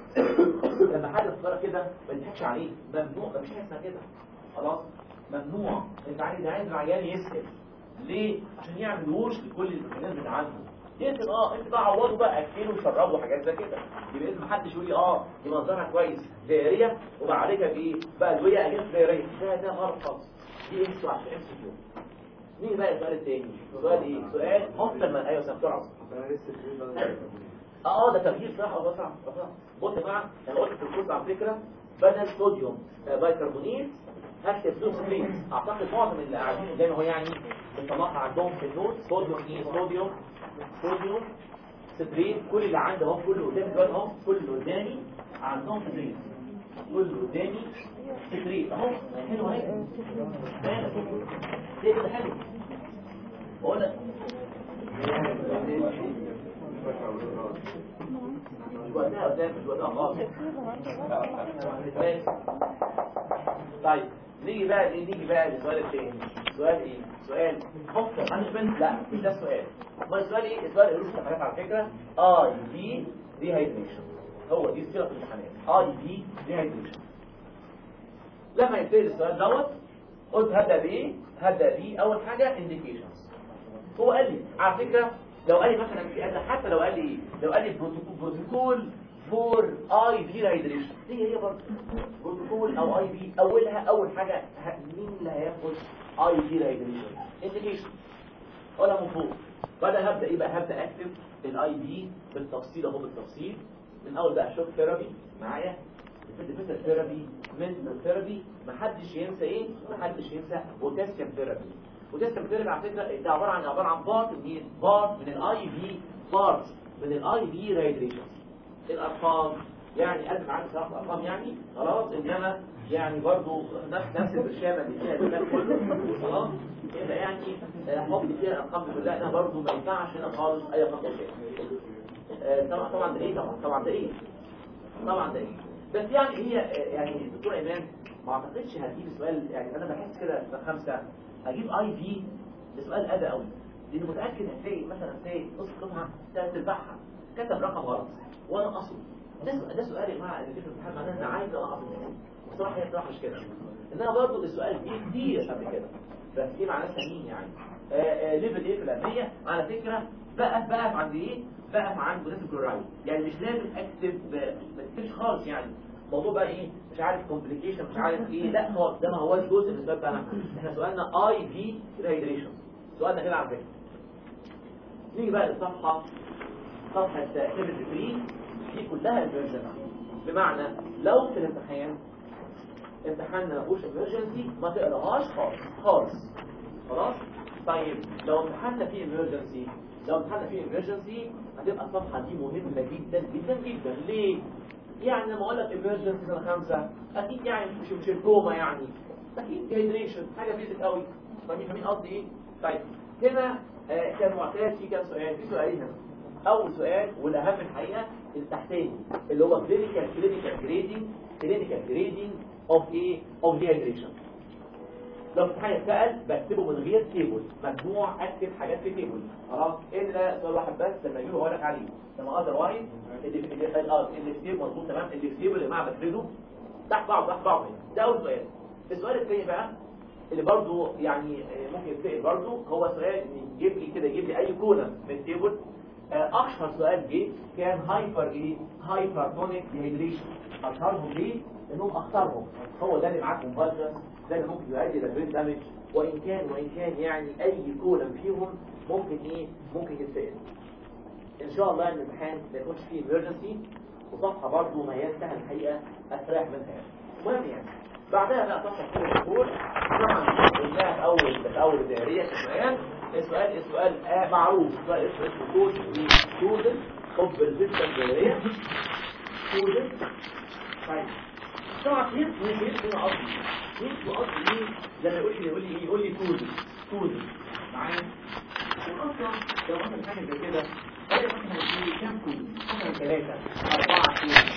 لما حد يختار كده ما تضحكش عليه ممنوع مفيش حاجه اسمها كده خلاص ممنوع انت عايز عايز العيان يسال ليه عشان يعمل وش لكل الميكانيزم اللي عنده يمكن اه انت بقى عوضوا بقى اكلوا وشربوا حاجات زي كده يبقى اذا محدش يقول لي اه دي منظرها كويس دائريه وبعالجها بايه بقى ادويه اجنس دائريه ده ده غلط خالص دي امسكوا عشان امسك يوم نيجي بقى السؤال الثاني سؤال ايه سؤال مفصل من ايوه سامع بسرعه انا لسه في ده اه ده تغيير صح اه صح صح بص يا جماعه انا قلت في الكورس على فكره بدل صوديوم آه، بايكربونات هكتب صوديوم سكريت اعتقد معظم اللي قاعدين قدامي هو يعني بصراحه عندهم في النوت صوديوم ايه صوديوم صوديوم ستريت كل اللي عندي اهو كل اللي قدامي دلوقتي اهو كل اللي قدامي عندهم ستريت كل اللي قدامي ستريت اهو حلو اهي مالك؟ ليه كده حلو بقول لك مش وقتها قدام مش وقتها خالص ماشي. طيب نيجي بقى ايه نيجي بقى للسؤال الثاني سؤال ايه سؤال فكر مانجمنت لا مش ده السؤال ما السؤال ايه السؤال اللي له حاجات على فكره اي في ديهايدريشن هو دي صيغه الامتحانات اي في ديهايدريشن لما يبتدي السؤال دوت قلت هبدا بايه هبدا بيه اول حاجه انديكيشنز هو قال لي على فكره لو قال لي مثلا في قال حتى لو قال لي لو قال لي بروتوكول بروتوكول فور اي في هايدريشن هي هي برضه بروتوكول او اي في اولها اول حاجه ه- مين اللي هياخد اي في هايدريشن انديكيشن ولا من فوق بعد هبدا ايه بقى هبدا اكتب الاي في بالتفصيل اهو بالتفصيل من اول بقى شوك ثيرابي معايا ديفيتال ثيرابي منتال ثيرابي محدش ينسى ايه محدش ينسى بوتاسيوم ثيرابي بوتاسيوم ثيرابي على فكره ده عباره عن عباره عن بارت من بارت من الاي في بارت من الاي في ريدريشن الارقام يعني ألف عندي صراحه ارقام يعني خلاص انما يعني برضو نفس نفس البرشامه اللي فيها الكلام كله خلاص يبقى يعني احط فيها الارقام دي كلها ده برضو ما ينفعش هنا خالص اي رقم كده آه، طبعا طبعا ده ايه طبعا طبعا ده ايه طبعا ده ايه بس يعني هي آه، يعني الدكتور ايمان ما اعتقدش هتجيب سؤال يعني انا بحس كده في خمسه اجيب اي في ده سؤال ادى قوي لان متاكد هتلاقي مثلا تلاقي نص قطعه ثلاث ارباعها كتب رقم غلط وانا اصلا ده سؤال ده سؤال يا جماعه اللي في الامتحان معناه ان انا عايز انقص الناس بصراحه هي بصراحه مش كده انما برضه السؤال فيه كتير قبل كده بس ايه معناه سمين يعني آه، آه، ليفل ايه في الامنيه على فكره بقى بقى عند ايه بقى عند بوتاسيوم كلورايد يعني مش لازم اكتب آه، ما تكتبش خالص يعني الموضوع بقى ايه مش عارف كومبليكيشن مش عارف ايه لا خالص ده ما هوش جزء من السؤال بتاعنا احنا سؤالنا اي في ريهيدريشن سؤالنا كده على فكره نيجي بقى للصفحه صفحه 73 دي كلها الفيرجن بمعنى لو في الامتحان امتحاننا ما فيهوش emergency ما تقراهاش خالص خالص خلاص طيب لو امتحاننا فيه emergency لو امتحاننا فيه emergency هتبقى الصفحه دي مهمه جدا جدا جدا ليه يعني لما اقول لك emergency سنه خمسه اكيد يعني مش مش الكوما يعني اكيد dehydration حاجه بيزك قوي فاهمين فاهمين قصدي ايه طيب هنا آه، كان معتاد في كام سؤال في سؤالين هنا اول سؤال والاهم الحقيقه التحتاني اللي هو clinical clinical grading clinical grading of ايه of dehydration لو امتحان اتسال بكتبه من غير تيبل مجموع اكتب حاجات في تيبل خلاص الا سؤال واحد بس لما يجيبه هقول لك عليه لما اذر وايز اللي في اللي- اه اللي في تيبل مظبوط تمام اللي في تيبل اللي مع بفرده تحت بعض تحت بعض ده اول سؤال السؤال الثاني بقى اللي برضو يعني آه، ممكن يتسال برضو هو سؤال إن يجيب لي كده يجيب لي اي كونه من التيبل آه، اشهر سؤال جه كان هايبر ايه هايبرتونيك ديهيدريشن اشهرهم ليه لانهم اخطرهم هو ده اللي معاك مفاجاه ده اللي ممكن يؤدي الى برين دامج وان كان وان كان يعني اي كولم فيهم ممكن ايه ممكن يتسال ان شاء الله ان الامتحان ما يكونش فيه emergency وصفحه برضه ما هي سهل الحقيقه استريح منها يعني المهم يعني بعدها بقى صفحه كل الدخول طبعا قلناها في اول في اول الدائريه في السؤال السؤال السؤال آه معروف سؤال اسمه اسمه كود ستودنت اوف ريزيستنت دائريه ستودنت طيب طبعا فهمت فهمت هنا قصدي فهمت قصدي ايه لما يقول لي يقول لي ايه يقول لي ستودنت ستودنت معايا اصلا لو مثلا حاجه زي كده اي مثلا في كام كود مثلا ثلاثه اربعه كود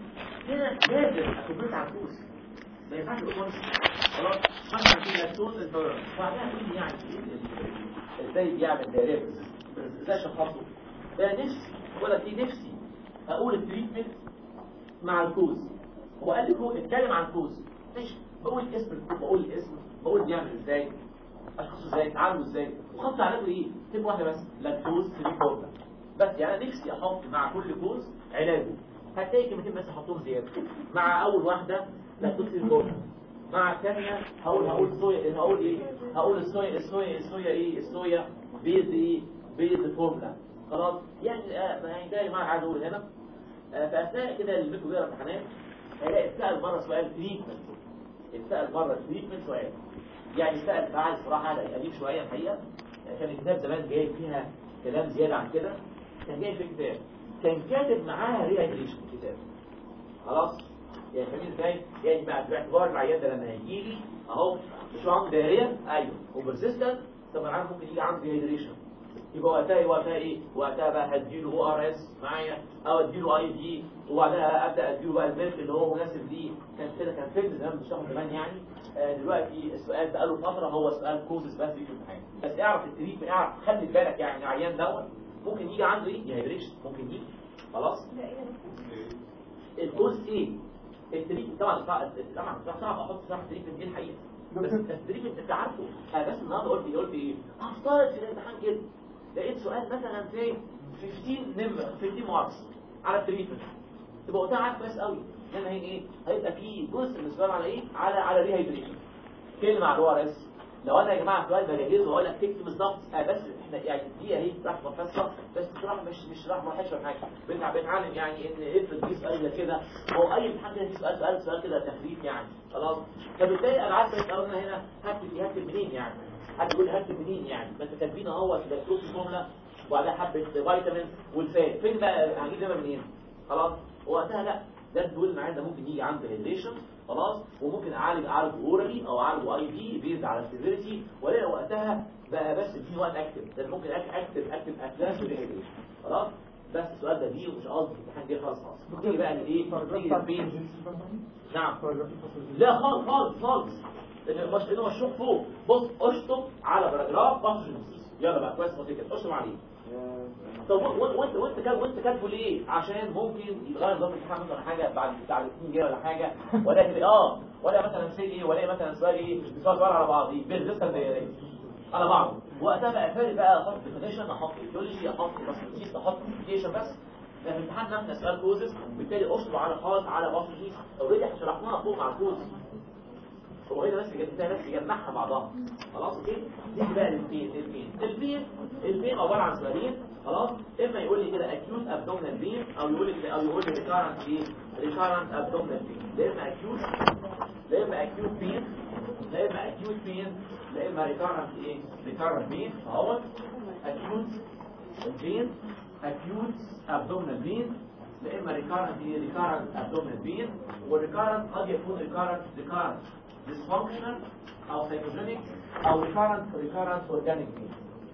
هنا لازم اخبرك عن كوز ما ينفعش اقول خالص خلاص مثلا في لاكتوز انتولرنس وبعدها تقول لي يعني إيه ال- ازاي بيعمل دايركت ازاي شخصه ده نفسي ولا في نفسي اقول التريتمنت مع الكوز هو قال لي كوز اتكلم عن كوز مش بقول اسم الكوز بقول الاسم بقول بيعمل ازاي اشخاصه ازاي تعالوا ازاي وخط علاجه ايه كلمه واحده بس لاكتوز فري فورمولا بس يعني أنا نفسي احط مع كل كوز علاجه هتلاقي كلمتين بس احطهم زياده مع اول واحده لاكتوكسين كورن مع الثانيه هقول هقول صويا هقول ايه هقول الصويا الصويا الصويا ايه الصويا بيز ايه بيز فورمولا خلاص يعني آه يعني ده يا جماعه عايز اقول هنا آه في اثناء كده اللي بيكتب بيقرا امتحانات هيلاقي اتسال مره سؤال تريتمنت اتسال مره تريتمنت سؤال يعني اتسال بعد الصراحه ده قديم شويه الحقيقه كان الكتاب زمان جاي فيها كلام زياده عن كده كان جاي في كتاب كان كاتب معاها ريهايدريشن الكتاب خلاص يعني فاهمين ازاي يعني بقى باعتبار العيان ده لما هيجي لي اهو مش هو عنده دايريه ايوه وبرسيستنت طب العيان ممكن يجي عنده ديهايدريشن يبقى وقتها ايه وقتها ايه وقتها بقى هديله او ار اس معايا او اديله اي دي وبعدها ابدا اديله بقى الميلك اللي هو مناسب ليه كان كده كان فيلم زمان مش زمان يعني آه دلوقتي السؤال بقى له فتره هو سؤال كوزس بس في الامتحان بس اعرف التريتمنت اعرف خلي بالك يعني العيان دوت ممكن يجي عنده ايه ديهايدريشن ممكن يجي خلاص الكوز ايه التريتمنت طبعا طبعا طبعا صعب احط صراحه التريتمنت دي الحقيقه بس التريتمنت انت عارفه انا بس النهارده قلت قلت ايه هفترض في الامتحان كده لقيت سؤال مثلا زي 15 نمبر 15 ماركس على التريتمنت تبقى وقتها عارف كويس قوي ان هي ايه هيبقى في جزء من السؤال على ايه على على ريهايدريشن كلمه على الار اس لو انا يا جماعه سؤال بجهزه واقول لك تكتب بالظبط آه بس احنا يعني دي اهي رحمه فاسره بس بصراحه مش مش رحمه وحشه ولا حاجه بنتع- بنتعلم يعني ان افرض في سؤال زي كده هو اي امتحان كده في سؤال سؤال سؤال كده تخريف يعني خلاص فبالتالي انا عارف بس انا هنا هكتب إيه؟ هكتب منين يعني حد يقول لي هكتب منين يعني ما انت كاتبين اهو دكتور فورمولا وبعدها حبه فيتامين والفات فين بقى هجيب ده منين خلاص وقتها لا ده تقول معايا ده ممكن يجي عنده هيدريشن خلاص وممكن اعالج اعالج اورالي او اعالج اي بي بيزد على السيفيريتي ولا وقتها بقى بس في وقت اكتب ده ممكن أك- اكتب اكتب افلام ريهابيليشن خلاص بس السؤال ده دي ومش قصدي الامتحان جه خالص خالص نيجي بقى لايه نيجي للبين نعم لا خالص خالص خالص لان مش انه مشروع فوق بص اشطب على باراجراف بحث يلا بقى كويس ما كده اشطب عليه طب وانت وانت وانت كاتبه وانت كاتبه ليه عشان ممكن يتغير نظام الامتحان مثلا حاجه بعد بعد سنين جايه ولا حاجه ولا كده اه ولا مثلا سي ايه ولا مثلا سؤال ايه مش سؤال سؤال على بعض ايه بيرزيستنت دايريه على بعض وقتها بقى فارق بقى احط ديفينيشن احط ايديولوجي احط باسكتيس احط ابلكيشن بس ده في الامتحان نفسه سؤال كوزز وبالتالي اشطب على خالص على باسكتيس اوريدي احنا شرحناها فوق مع الكوز هو هنا بس جبتها بس جمعها بعضها خلاص اوكي نيجي بقى للبين البين البين البين عباره عن سؤالين خلاص اما يقول لي كده اكيوت ابدومينال بين او يقول لي او يقول لي ريكارنت ايه ريكارنت ابدومينال بين لا اما اكيوت لا اما اكيوت بين لا اما اكيوت بين لا اما ريكارنت ايه ريكارنت بين اهو اكيوت بين اكيوت ابدومينال بين لا اما ريكارنت ايه ريكارنت ابدومينال بين والريكارنت قد يكون ريكارنت ريكارنت dysfunctional او psychogenic او recurrent recurrent organic pain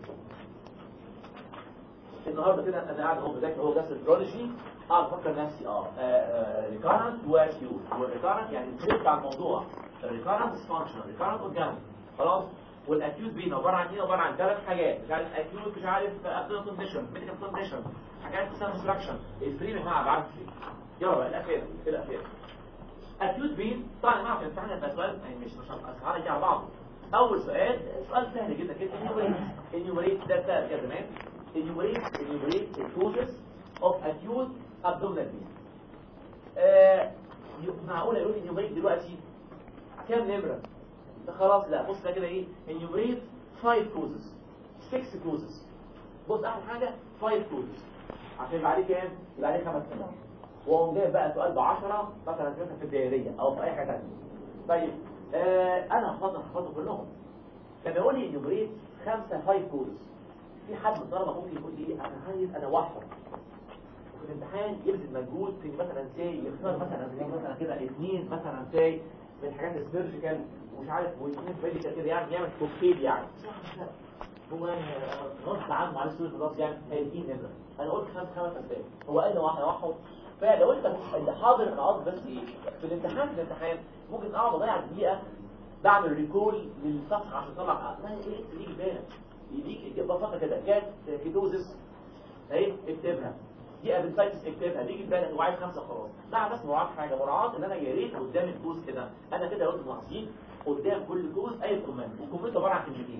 النهارده كده انا قاعد اهو بذاكر هو جاسترولوجي اقعد افكر نفسي اه ريكارنت واكيوت والريكارنت يعني الفكره على الموضوع الريكارنت dysfunctional recurrent organic خلاص والاكيوت بين عباره عن ايه عباره عن ثلاث حاجات مش عارف اكيوت مش عارف ابدومينال كونديشن ميديكال كونديشن حاجات اسمها ديستراكشن الفريم يا جماعه بعرف ايه يلا بقى الاخير الاخير اكيوت بين طبعا يا جماعه في الامتحان هيبقى سؤال يعني مش مش هنقصها لك على بعض اول سؤال سؤال سهل جدا كده انيومريت انيومريت ده سهل كده زمان انيومريت انيومريت الكوزز اوف اكيوت ابدومينال بين آه معقوله يقول انيومريت دلوقتي كام نمره ده خلاص لا بص ده كده ايه انيومريت 5 كوزز 6 كوزز بص احلى حاجه 5 كوزز عشان يبقى عليه كام يبقى عليه خمس نمر وقوم جايب بقى سؤال ب 10 مثلا مثلا في الدائريه او في اي حاجه ثانيه طيب آه انا هحفظهم هحفظهم كلهم لما يقول لي انيومريت خمسه هاي كودز في حد من الطلبه ممكن يقول لي انا عايز انا واحد وفي الامتحان يبذل مجهود في مثلا سي يختار مثلا زي مثلا كده اثنين مثلا سي من الحاجات السيرجيكال ومش عارف واثنين ميديكال كده يعني يعمل كوكتيل يعني هو يعني غصب عنه على السوق خلاص يعني هيدين نمره انا قلت خمس خمس امثال هو اين واحد واحد فلو انت اللي حاضر انا قصدي بس ايه في الامتحان في الامتحان ممكن اقعد اضيع دقيقه بعمل ريكول للصفحه عشان اطلع ما ايه يجي بالك يديك ببساطه كده جات كيتوزس اهي اكتبها دي ابنسايتس اكتبها تيجي في بالك وعايز خمسه خلاص لا بس مراعاه حاجه مراعاه ان انا يا ريت قدام الكوز كده انا كده قلت ناقصين قدام كل كوز اي كومنت والكومنت عباره عن كلمتين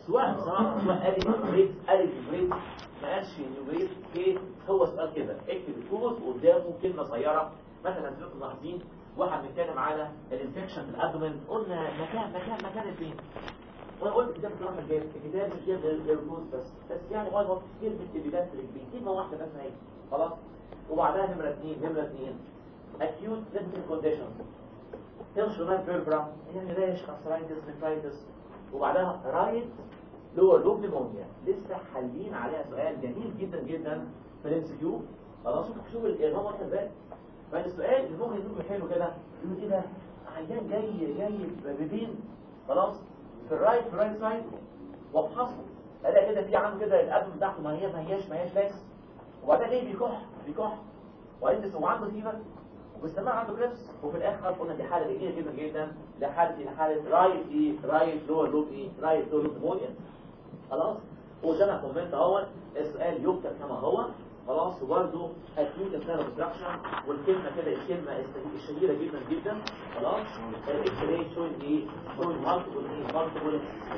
سواء بصراحه سواء الف بريد الف بريد ما قالش نيومريت ايه هو سؤال كده اكتب الكود قدامه كلمه صغيره مثلا انتوا ملاحظين واحد بيتكلم على الانفكشن في الابدومين قلنا مكان مكان مكان البين وانا قلت الكتاب بصراحه الجاي الكتاب مش جايب غير غير الكود بس بس يعني هو كلمه البيبات في البين كلمه واحده بس هي خلاص وبعدها نمره اثنين نمره اثنين acute medical conditions تنشونات فيربرا يعني ريش ارثرايتس نفرايتس وبعدها رايت لور لوب نيمونيا لسه حالين عليها سؤال جميل جدا جدا في الام سي كيو خلاص شوف الارهاب واخد بالك فالسؤال اللي ممكن يكون حلو كده يقول ايه ده عيان جاي جاي ببين خلاص في الرايت في الرايت سايد وابحثه الاقي كده في عنده كده القلب بتاعته ما هي ما هياش ما هياش لاكس وبعدين ايه بيكح بيكح وبعدين هو عنده فيبر واستمر عنده كريبس وفي الاخر قلنا دي حاله جميله جدا جدا ده حاله دي حاله رايت ايه رايت لور لوب ايه رايت لور لوب نمونيا خلاص وقدامها كومنت اهوت السؤال يكتب كما هو خلاص وبرده اكيد الثيرابي ديستراكشن والكلمه كده الكلمه الشهيره جدا جدا خلاص الاكس راي شوينج ايه شوينج مالتيبل ايه مالتيبل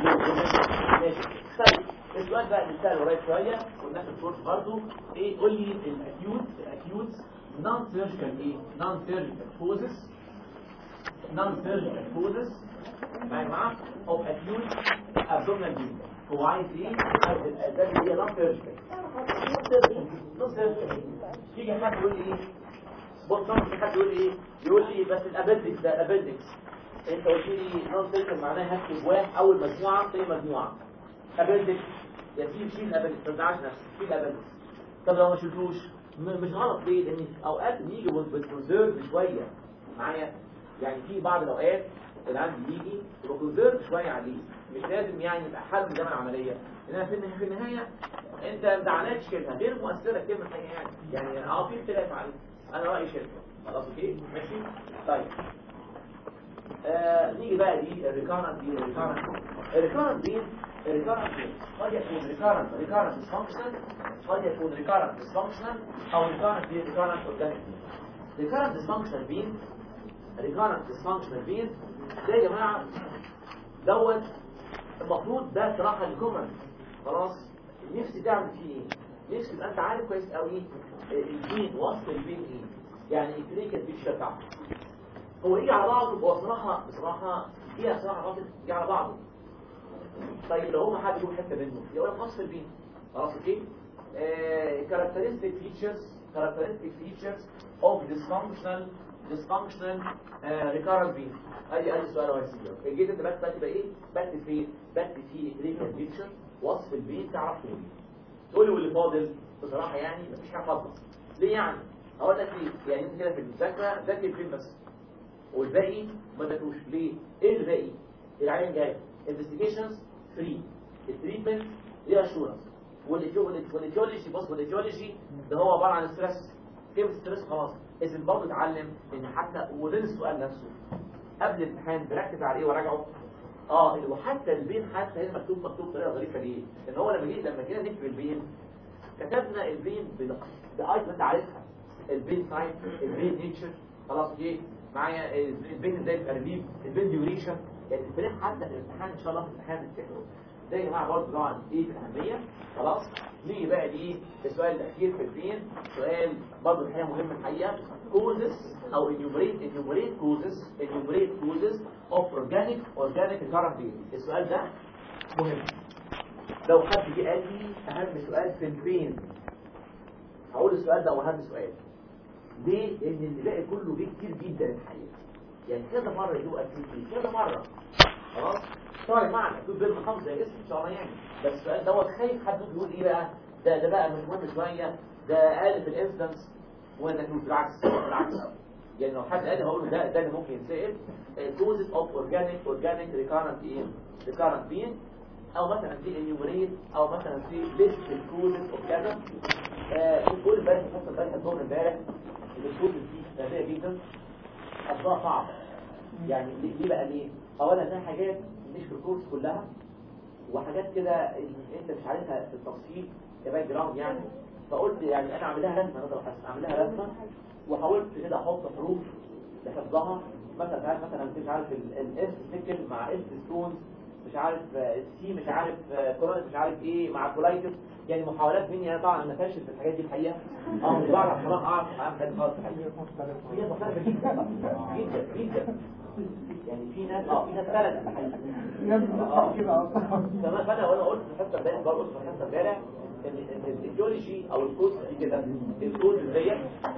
ماشي طيب السؤال بقى اللي سهل قريب شويه والناس الكورس برضه ايه قول لي الاكيوت الاكيوت نون سيرجيكال ايه نون سيرجيكال كوزس نون سيرجيكال كوزس معايا معاك او اكيوت ابدومينال بين هو عايز ايه عايز الاسباب اللي هي نون سيرجيكال نون سيرجيكال يجي حد يقول لي ايه بص في حد يقول لي ايه يقول لي بس الابندكس ده الابندكس انت قلت لي نون سيرجيكال معناها هكتب واحد اول مجموعه ثاني مجموعه ابندكس يا سيدي شيل الابندكس ما تزعلش نفسك شيل الابندكس طب لو ما شلتوش م- مش غلط ليه لان اوقات بنيجي بالكونسيرف شويه معايا يعني في بعض الاوقات اللي عندي يجي يبقى كونسيرف شويه عليه مش لازم يعني يبقى حل من زمن العمليه لان في النهايه في النهايه انت ما زعلانش كلمه غير مؤثره كلمه حاجه يعني يعني اه في اختلاف عليه انا رايي شركه خلاص اوكي ماشي طيب آه نيجي بقى دي الريكارنت دي الريكارنت الريكارنت دي الريكارنت دي قد يكون ريكارنت ريكارنت ديسفانكشنال قد يكون ريكارنت ديسفانكشنال او ريكارنت دي ريكارنت اورجانيك ريكارنت ديسفانكشنال بين ريكارنت ديسفانكشنال بين ده يا جماعه دوت المفروض ده صراحه الكومن خلاص نفسي تعمل فيه ايه نفسي تبقى انت عارف كويس قوي البين وصف البين ايه يعني الكلينيكال بيكتشر بتاعته هو يجي على بعضه هو صراحة بصراحة فيها صراحة غلط يجي على بعضه طيب لو هم حد يقول حتة منه يقول لك فصل بيه خلاص اوكي characteristic features characteristic features of dysfunctional dysfunctional uh, recurrent being ادي ادي سؤال اهو يا سيدي الجيت انت بس بكتب ايه بكتب فيه بكتب فيه clinical picture وصف البين تعرف تقول تقول لي واللي فاضل بصراحة يعني مفيش حاجة فاضلة ليه يعني اقول لك ليه يعني انت كده في المذاكرة ذاكر الفيلم بس والباقي ما ذاكروش ليه ايه الباقي العين جاي انفستيجيشنز فري التريتمنت ليه اشورنس والايديولوجي بص والايديولوجي ده هو عباره عن ستريس كيف ستريس خلاص لازم برضه اتعلم ان حتى ولين السؤال نفسه قبل الامتحان بركز على ايه وراجعه اه وحتى البين حتى هنا مكتوب مكتوب بطريقه ظريفه ليه ان هو لما جه لما جينا نكتب البين كتبنا البين بايت انت عارفها البين تايب البين نيتشر خلاص اوكي معايا البين ازاي يبقى ريليف البين ديوريشن يعني البين حتى الامتحان ان شاء الله في الامتحان تفتكروا ده يا جماعه برضه طبعا ايه في الاهميه خلاص نيجي بقى دي السؤال الاخير في البين سؤال برضه الحقيقه مهم الحقيقه causes او enumerate enumerate causes enumerate causes of organic organic recurrent pain السؤال ده مهم لو حد جه قال لي اهم سؤال في البين هقول السؤال ده هو اهم سؤال ليه؟ لان اللي باقي كله جه كتير جدا الحقيقه يعني كذا مره يجوا اكيد فيه كذا مره خلاص طيب معنى دول بالمحافظه يا اسم ان شاء الله يعني بس السؤال دوت خايف حد يقول ايه بقى ده ده بقى مش مهم شويه ده اقل في الانستنس وانا تقول بالعكس بالعكس يعني لو حد قال لي هقول له ده ده اللي ممكن يتسال كوزز اوف اورجانيك اورجانيك ريكارنت ايه ريكارنت بين او مثلا في انيومريت او مثلا في ليست الكوزز اوف كذا بتقول امبارح حتى امبارح الظهر امبارح الكوزز دي غبيه جدا اصلها صعبه يعني ليه ليه بقى ليه؟ اولا ده حاجات مش في الكورس كلها وحاجات كده انت مش عارفها في التفصيل كباك جراوند يعني فقلت يعني انا اعمل لها رسمه انا اعمل لها رسمه وحاولت كده احط حروف لحفظها مثلا عارف مثلا مش عارف الاس سيكل مع اس ستونز مش عارف سي مش عارف كورونا مش عارف ايه مع كولايتس يعني محاولات مني انا طبعا انا فاشل في الحاجات دي الحقيقه اه مش بعرف خلاص اعرف اعمل حاجه خالص الحقيقه هي مختلفه جدا جدا جدا يعني في ناس اه في ناس فعلا الحقيقه الناس بتطلع كده اصلا تمام فانا وانا قلت في الحصه امبارح برضه قلت في الحصه امبارح ان إن الجيولوجي او الكوز دي كده الكوز ديت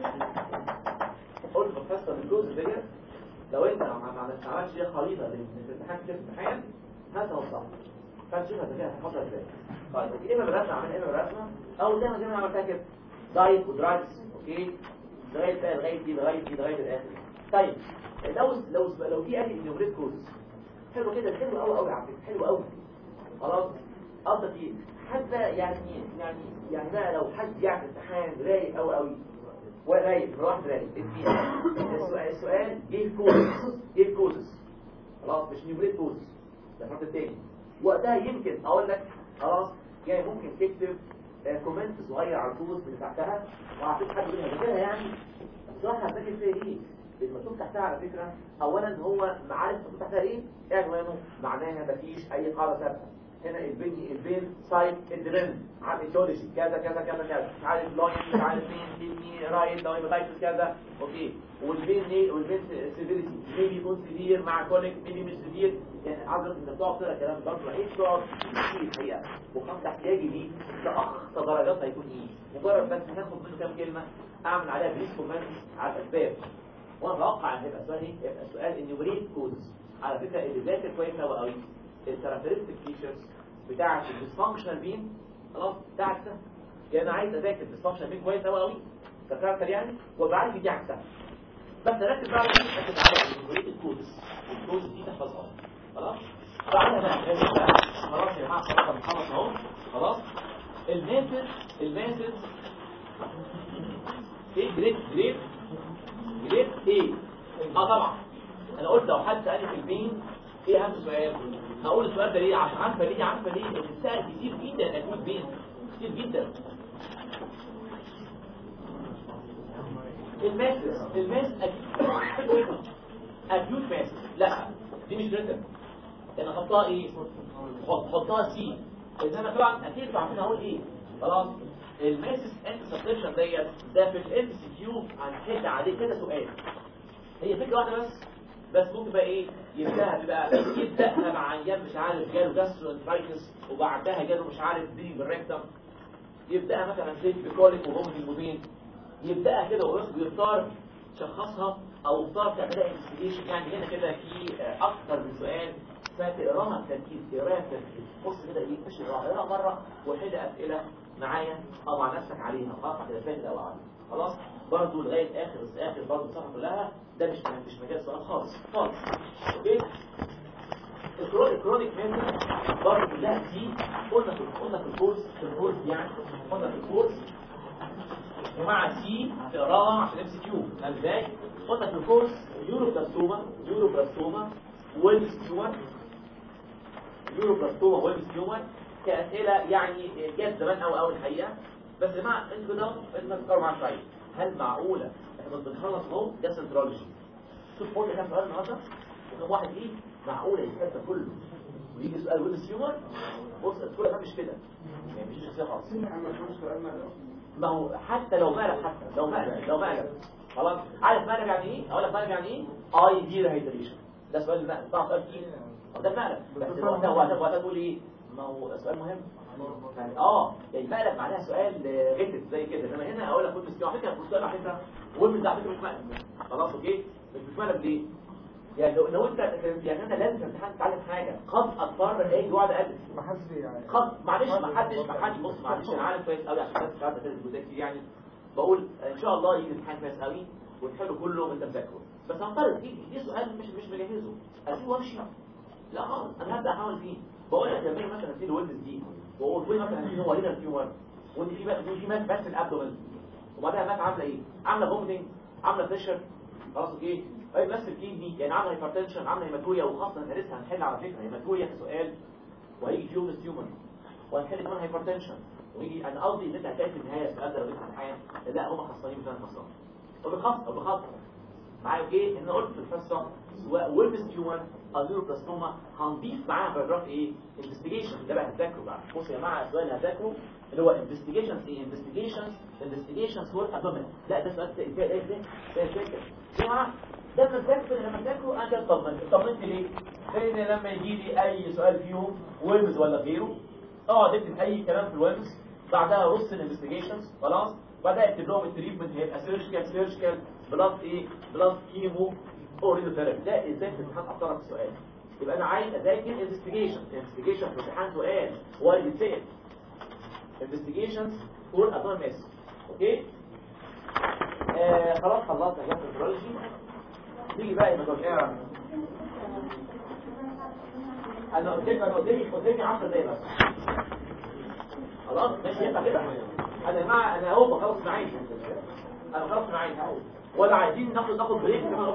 قلت في الحصه ان الكوز ديت لو انت ما ما عملتش ليها خريطه للامتحان كده امتحان هاتها وصح فتشوفها كده هتحطها ازاي طيب اوكي اما بالرسمه اعمل اما بالرسمه او زي ما زي ما عملتها كده دايت ودرايتس اوكي لغايه بقى لغايه دي لغايه دي لغايه الاخر طيب لو لو لو في ادي نيومريت كوز حلو كده حلو قوي قوي على فكره حلو قوي خلاص قصدك ايه حتى يعني يعني يعني بقى لو حد يعمل امتحان رايق قوي قوي ورايق واحد رايق السؤال السؤال جه كوزز جه كوزز خلاص مش نيومريت كوزز ده الشرط التاني وقتها يمكن اقول لك خلاص يعني ممكن تكتب آه، كومنت صغير على الكوز اللي تحتها وهتشوف حد منها ذاكرها يعني صح هتذاكر فيها ايه المكتوب تحتها على فكرة اولا هو معارف مكتوب تحتها ايه ايه عنوانه معناها مفيش اي قاعده ثابته هنا البين البين سايد الدبن عن ايتيولوجي كذا كذا كذا كذا مش عارف لاين مش عارف مين كدني رايت لاين بتايتس كذا اوكي والبين ايه والبين سيفيريتي ميبي يكون سيفير مع كونيك ميبي مش سيفير يعني عذر انك تقعد تقرا كلام برضه ايه تقعد كتير الحقيقه وخط احتياجي ليه لاقصى درجات هيكون ايه مجرد بس هاخد منه كام كلمه اعمل عليها بريس كومنت على الاسباب وانا اتوقع ان هيبقى السؤال ايه يبقى السؤال انيومريت كودز على فكره اللي ذاكر كويس قوي قوي الكاركترستيك فيتشرز بتاعه الديسفانكشنال بين خلاص بتاعت سهل يعني انا عايز اذاكر الديسفانكشنال بين كويس قوي قوي ككاركتر يعني وابقى عارف دي عكسها بس ركز بقى على ركز على الانيومريت كودز الكودز دي تحفظها خلاص بعدها بقى ركز بقى. خلاص يا جماعه خلاص بنخلص اهو خلاص الميثود الميثود ايه جريد جريد جريد ايه اه طبعا انا قلت لو حد سالني في البين ايه اهم سؤال هقول السؤال ده ليه عشان عارفه ليه عارفه ليه لان بتسال كتير جدا اكيد بين كتير جدا الماسس الماس اكيد اكيوت ماس لا دي مش ريتم انا احطها ايه حط حطها سي انما طبعا اكيد انتوا عارفين هقول ايه خلاص الماسس انت سبسكريبشن ديت ده في الام سي كيو هنحل عليه كده سؤال هي فكره واحده بس بس ممكن بقى ايه يبداها بقى يبداها مع عيان مش عارف جاله جاسترو انترايتس وبعدها جاله مش عارف دي بالريكتم يبداها مثلا زي بكوليك وهم المبين يبداها كده ويختار شخصها او يختار تعملها انفستيجيشن يعني هنا كده في آه، اكتر من سؤال فتقراها بتركيز تقراها بتركيز بص كده ايه مش اقراها اقراها مره وحل اسئله معايا او مع نفسك عليها خلاص كده فاهم الاول عليها خلاص برضه لغايه اخر اخر برضه الصفحه كلها ده مش مش مجال سؤال خالص خالص اوكي الكرو- الكرونيك ميموري برضه كلها دي قلنا في قلنا في الكورس في الكورس يعني قلنا في الكورس ومع سي تقراها عشان ام سي كيو ازاي قلنا في الكورس يوروبلاستوما يوروبلاستوما ويلز تيومر يوروبلاستوما ويلز تيومر كاسئله يعني جت زمان قوي قوي الحقيقه بس يا جماعه انتوا كده انتوا تفكروا معايا شويه هل معقوله احنا بنخلص اهو ده سنترولوجي شوف فوق كام سؤال النهارده وكم واحد ايه معقوله يتكتب كله ويجي سؤال ويلز تيومر بص الكل ده مش كده يعني مفيش شخصيه خالص ما هو حتى لو مقلب حتى لو مقلب لو مقلب خلاص عارف مقلب يعني ايه اقول لك مقلب يعني ايه اي دي ريهيدريشن ده سؤال المقلب طبعا سؤال كتير طب ده مقلب بس وقتها وقتها وقتها تقول ايه ما هو سؤال مهم يعني اه يعني مقلب معناها سؤال غتت زي كده انما هنا اقول لك كنت مسكين على فكره مش سؤال على فكره والمن على فكره مش مقلب خلاص اوكي مش مش مقلب ليه يعني لو, لو انت يعني انا لازم في الامتحان تتعلم حاجه قد اضطر ايه يقعد الف ما حدش يعني خط معلش ما حدش ما حدش بص معلش انا عارف كويس قوي عشان بس مش عارف ادرس جزء كتير يعني بقول ان شاء الله يجي امتحان كويس قوي وتحله كله انت مذاكره بس هنفترض دي دي سؤال مش مش مجهزه اسيبه وامشي لا خالص انا هبدا احاول فيه بقول لك لما يجي مثلا في الويندوز دي واقول فين مثلا في هو هنا التيومر وانت في بقى في مات بس الابدومن وبعدها مات عامله ايه عامله فومتنج عامله بريشر خلاص اوكي اي نفس الكيدني يعني عامله هايبرتنشن عامله هيماتوريا وخاصه هندرسها هنحل على فكره هيماتوريا كسؤال وهيجي فيهم التيومر وهنحل كمان هايبرتنشن ويجي انا قصدي ان انت هتلاقي في النهايه السؤال ده لو جبت امتحان لا هم خسرانين مثلا خسران وبخاصه وبخاصه معايا اوكي ان قلت في الحصه سواء ويلبس تيومر او نيوروبلاستوما هنضيف معاها باراجراف ايه انفستيجيشن ده بقى هتذاكره بقى بصوا يا جماعه السؤال اللي هتذاكره اللي هو انفستيجيشنز ايه انفستيجيشنز انفستيجيشنز فور ابدومين لا ده سؤال ايه ايه ده ده فاكر يا جماعه ده لما تذاكر لما تذاكره انا كده اطمنت اطمنت ليه؟ لان لما يجي لي اي سؤال فيهم ويلبس ولا غيره اقعد اكتب اي كلام في الويلبس بعدها رص الانفستيجيشنز خلاص بعدها اكتب لهم التريتمنت هيبقى سيرجيكال سيرجيكال بلاد ايه بلاد كيمو اوريدو ثيرابي ده ازاي في الامتحان اعترف السؤال يبقى انا عايز اذاكر انفستيجيشن انفستيجيشن في الامتحان سؤال هو اللي بيتسال انفستيجيشنز فور ابدومين ميس اوكي آه خلاص خلصنا جاب الفيرولوجي نيجي بقى المجال انا قلت لك انا قدامي قدامي 10 دقايق بس خلاص ماشي ينفع كده انا يا جماعه انا اهو خلاص معايا انا خلاص معايا ولا عايزين ناخد ناخد بريك كمان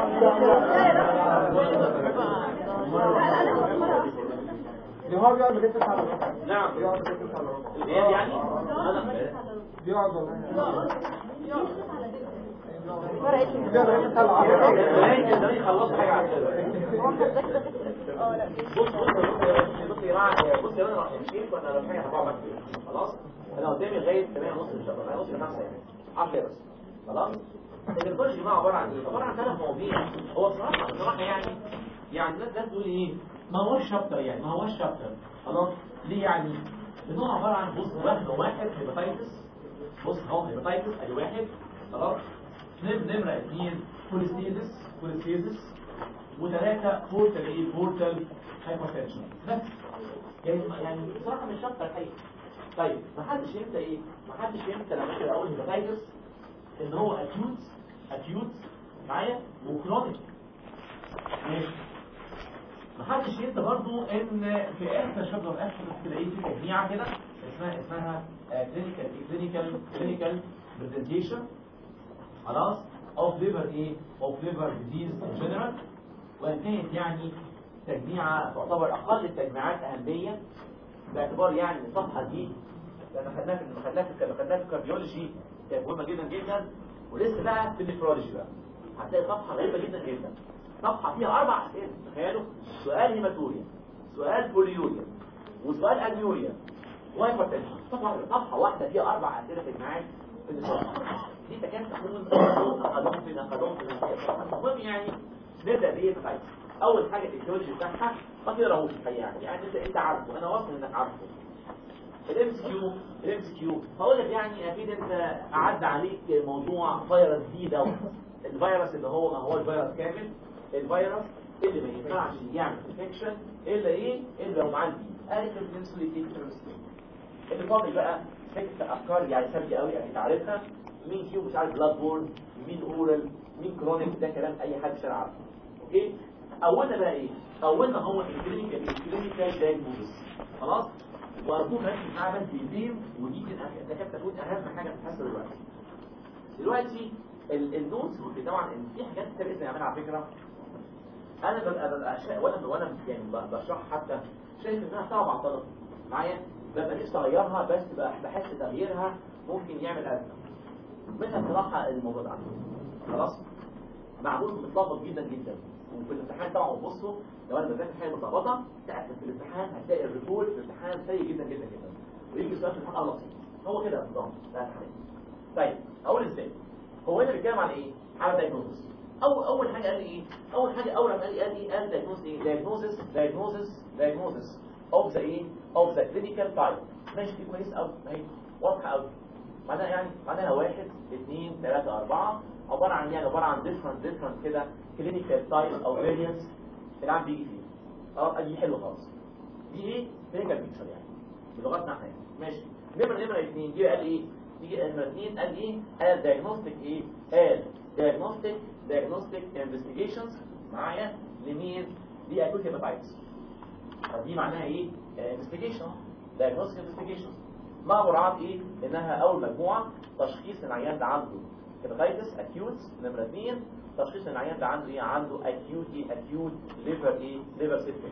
اللي هو بيقعد لغايه 9 الا ربع نعم بيقعد لغايه 9 الا ربع الغياب يعني انا بيقعد والله بيقعد لغايه 9 الا ربع زمان زمان خلصت حاجه على كده بص بص بص بص يا جماعه بص يا جماعه مشيت وانا لو حاجه هبقى بكتب خلاص انا قدامي لغايه 8 ونص ان شاء الله 8 ونص ل 5 يعني 10 بس خلاص الكورس يا جماعه عباره عن ايه عباره عن ثلاث مواضيع هو بصراحه بصراحه يعني يعني الناس ده تقول ايه ما هوش شابتر يعني ما هوش شابتر خلاص ليه يعني ان هو عباره عن بص واحد واحد هيباتايتس بص اهو هيباتايتس ادي واحد خلاص نم نمره اثنين كوليستيزس كوليستيزس وثلاثة بورتال ايه بورتال هايبرتنشن بس يعني يعني بصراحة مش شرط الحقيقة طيب ما حدش ينسى ايه ما حدش ينسى لما كده اقول هيباتايتس ان هو اكيوت اكيوت معايا وكرونيك ماشي ما حدش ينسى برضو ان في اخر شابتر اخر تلاقيه في تجميعه كده اسمها اسمها كلينيكال كلينيكال كلينيكال برزنتيشن خلاص اوف ليفر ايه اوف ليفر ديزيز ان جنرال وان كانت يعني تجميعة تعتبر اقل التجميعات اهمية باعتبار يعني الصفحة دي لما خدناها في لما خدناها في لما خدناها في الكارديولوجي كانت مهمة جدا جدا ولسه بقى في النفرولوجي بقى هتلاقي صفحة غريبة جدا جدا صفحة فيها اربع اسئلة تخيلوا سؤال هيماتوريا سؤال بوليوريا وسؤال انيوريا وهايبرتنشن صفحة صفحة واحدة فيها اربع اسئلة تجميعات في النفرولوجي دي تكاد تكون اقلهم في اقلهم في المهم يعني نبدأ بإيه طيب أول حاجة التكنولوجي بتاعها ما تقراهوش الحقيقة يعني يعني أنت أنت عارفه أنا واثق إنك عارفه الام سي كيو الام سي كيو هقول لك يعني أكيد أنت عدى عليك موضوع فيروس دي دوت الفيروس اللي هو ما هو الفيروس كامل الفيروس اللي ما ينفعش يعمل انفكشن إلا إيه إلا لو معاه البي قالت الانسوليتيك اللي فاضل بقى فكرة أفكار يعني سهلة قوي يعني تعرفها مين كيو مش عارف بلاد بورن مين اورال مين كرونيك ده كلام اي حد شرع عارفه اوكي اولنا بقى ايه اولنا هو الكلينيكال الكلينيكال دايجنوستس خلاص وارجوك ركز معايا بس دقيقتين ودي تكاد تكون اهم حاجه في الحصه دلوقتي دلوقتي النوتس طبعا ان في حاجات كتير جدا نعملها على فكره انا ببقى ببقى شا... وانا وانا يعني بشرح حتى شايف انها صعبه على الطلبه معايا ببقى نفسي اغيرها بس بحس تغييرها ممكن يعمل ازمه مثلا بصراحه الموضوع ده خلاص معمول متلخبط جدا جدا وفي الامتحان طبعا بصوا لو انا بذاكر حاجه متلخبطه في الامتحان هتلاقي الريبورت في الامتحان سيء جدا جدا جدا ويجي سؤال في الامتحان لطيف هو كده النظام بتاع الامتحان طيب اقول ازاي هو هنا بيتكلم عن ايه على دايجنوستس اول اول حاجه قال لي ايه اول حاجه اول ما قال لي قال لي قال دايجنوستس ايه دايجنوستس دايجنوستس دايجنوستس اوف ذا ايه اوف ذا كلينيكال تايب ماشي دي كويس قوي اهي واضحه قوي معناها يعني معناها واحد اثنين ثلاثة أربعة عبارة عن يعني عبارة عن different different كده clinical type أو variants العام بيجي فيه اه دي حلوة خالص دي ايه clinical picture يعني بلغتنا احنا يعني ماشي نمرة نمرة اثنين دي قال ايه دي نمرة اثنين قال ايه قال diagnostic ايه قال diagnostic diagnostic investigations معايا لمين دي acute hepatitis طب دي معناها ايه investigation diagnostic investigation مع مراعاة ايه انها اول مجموعة تشخيص العيان ده عنده هيباتايتس اكيوت نمرة اثنين تشخيص العيان ده عنده ايه عنده اكيوت ايه اكيوت ليفر ايه ليفر سيستم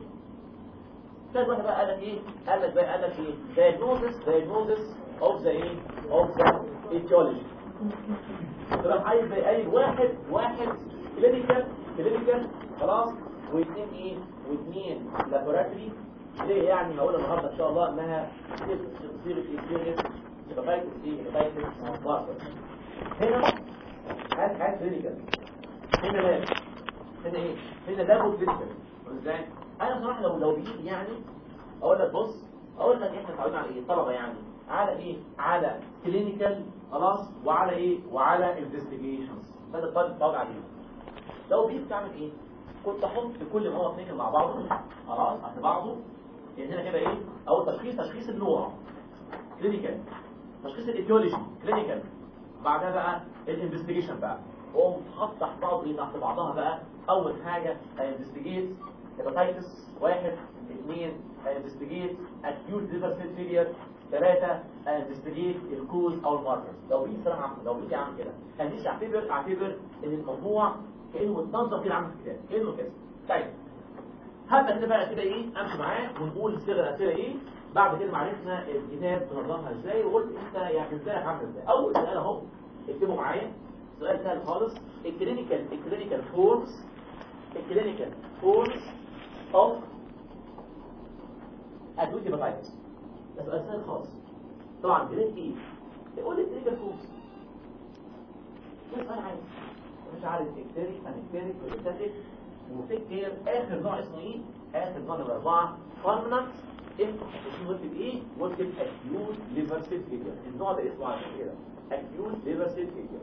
ثالث واحد بقى قال لك ايه قال لك بقى قال لك ايه diagnosis diagnosis of the ايه of the etiology تروح عايز زي اي واحد واحد كلينيكال كلينيكال خلاص واثنين ايه واثنين لابوراتوري ليه يعني هقول النهارده ان شاء الله انها تصير تصير اكسبيرينس هيباتايتس ايه هيباتايتس ماركر هنا هات هات كلينيكال هنا لا هنا ايه هنا ده كلينيكال ازاي انا صراحه لو لو بايدي يعني اقول لك بص اقول لك احنا متعودين على ايه الطلبه يعني على ايه على كلينيكال خلاص وعلى ايه وعلى انفستيجيشنز ده الطالب متعود عليه لو بيجي تعمل ايه كنت احط كل ما هو كلينيكال مع بعضه خلاص على بعضه يعني هنا كده ايه اول تشخيص تشخيص النوع كلينيكال تشخيص الايديولوجي كلينيكال بعدها بقى الانفستيجيشن بقى قوم حط تحت بعض ايه تحت بعضها بقى اول حاجه انفستيجيت هيباتايتس واحد اثنين انفستيجيت اكيوت ليفر سيل فيلير ثلاثة انفستيجيت الكوز او الماركرز لو بيجي صراحة لو بيجي عامل كده هنيجي اعتبر اعتبر ان الموضوع كانه متنظم كده عامل كده كانه كده طيب هبدا كده بقى كده ايه امشي معاه ونقول صيغه الاسئله ايه بعد كده ما عرفنا الكتاب بنظمها ازاي وقلت انت يعني ازاي عامل ازاي اول سؤال اهو اكتبوا معايا سؤال سهل خالص الكلينيكال الكلينيكال فورمز الكلينيكال فورمز اوف ادوية هيباتايتس ده سؤال سهل خالص طبعا جريد ايه تقول لي الكلينيكال فورمز ده سؤال عادي مش عارف اكتريك انكتريك وبتاتيك وفكر اخر نوع اسمه ايه اخر نوع نمبر اربعه فارمنت افتح اسمه واكتب ايه واكتب اكيوت ليفر سيل فيلير النوع ده اسمه عشان كده اكيوت ليفر سيل فيلير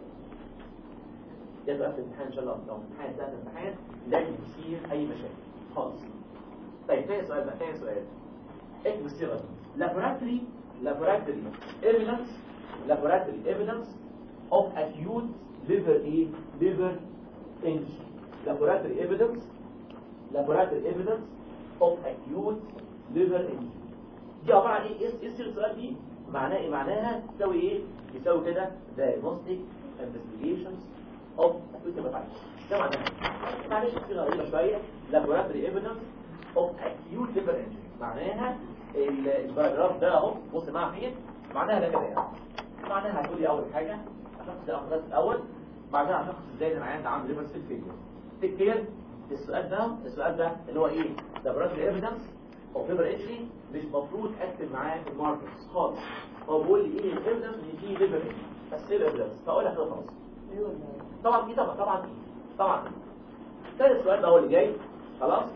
ده بقى في الامتحان ان شاء الله لو امتحان ده الامتحان لازم يصير اي مشاكل خالص طيب تاني سؤال بقى تاني سؤال اكتب الصيغه دي laboratory laboratory evidence laboratory evidence of acute liver ايه liver injury laboratory evidence laboratory evidence of acute liver injury دي عبارة عن ايه ايه ايه السؤال دي معناها ايه معناها تساوي ايه يساوي كده diagnostic investigations of acute hepatitis ده معناها معلش كده غريبة شوية laboratory evidence of acute liver injury معناها ال- الباراجراف ده اهو بص معاه فين معناها ده كده يعني معناها هتقول لي اول حاجة هشخص الأمراض الأول بعدها هشخص ازاي ان العيان ده عنده ليفر سيل فيلير تكتير السؤال ده السؤال ده اللي هو ايه laboratory evidence of liver injury مش مفروض اكتب معاه في الماركرز خالص هو بيقول لي ايه الايفيدنس ان في ليفر injury بس ايه الايفيدنس فاقول لك كده خلاص طبعا ايه طبعا طبعا ايه طبعا ثالث سؤال بقى هو اللي جاي خلاص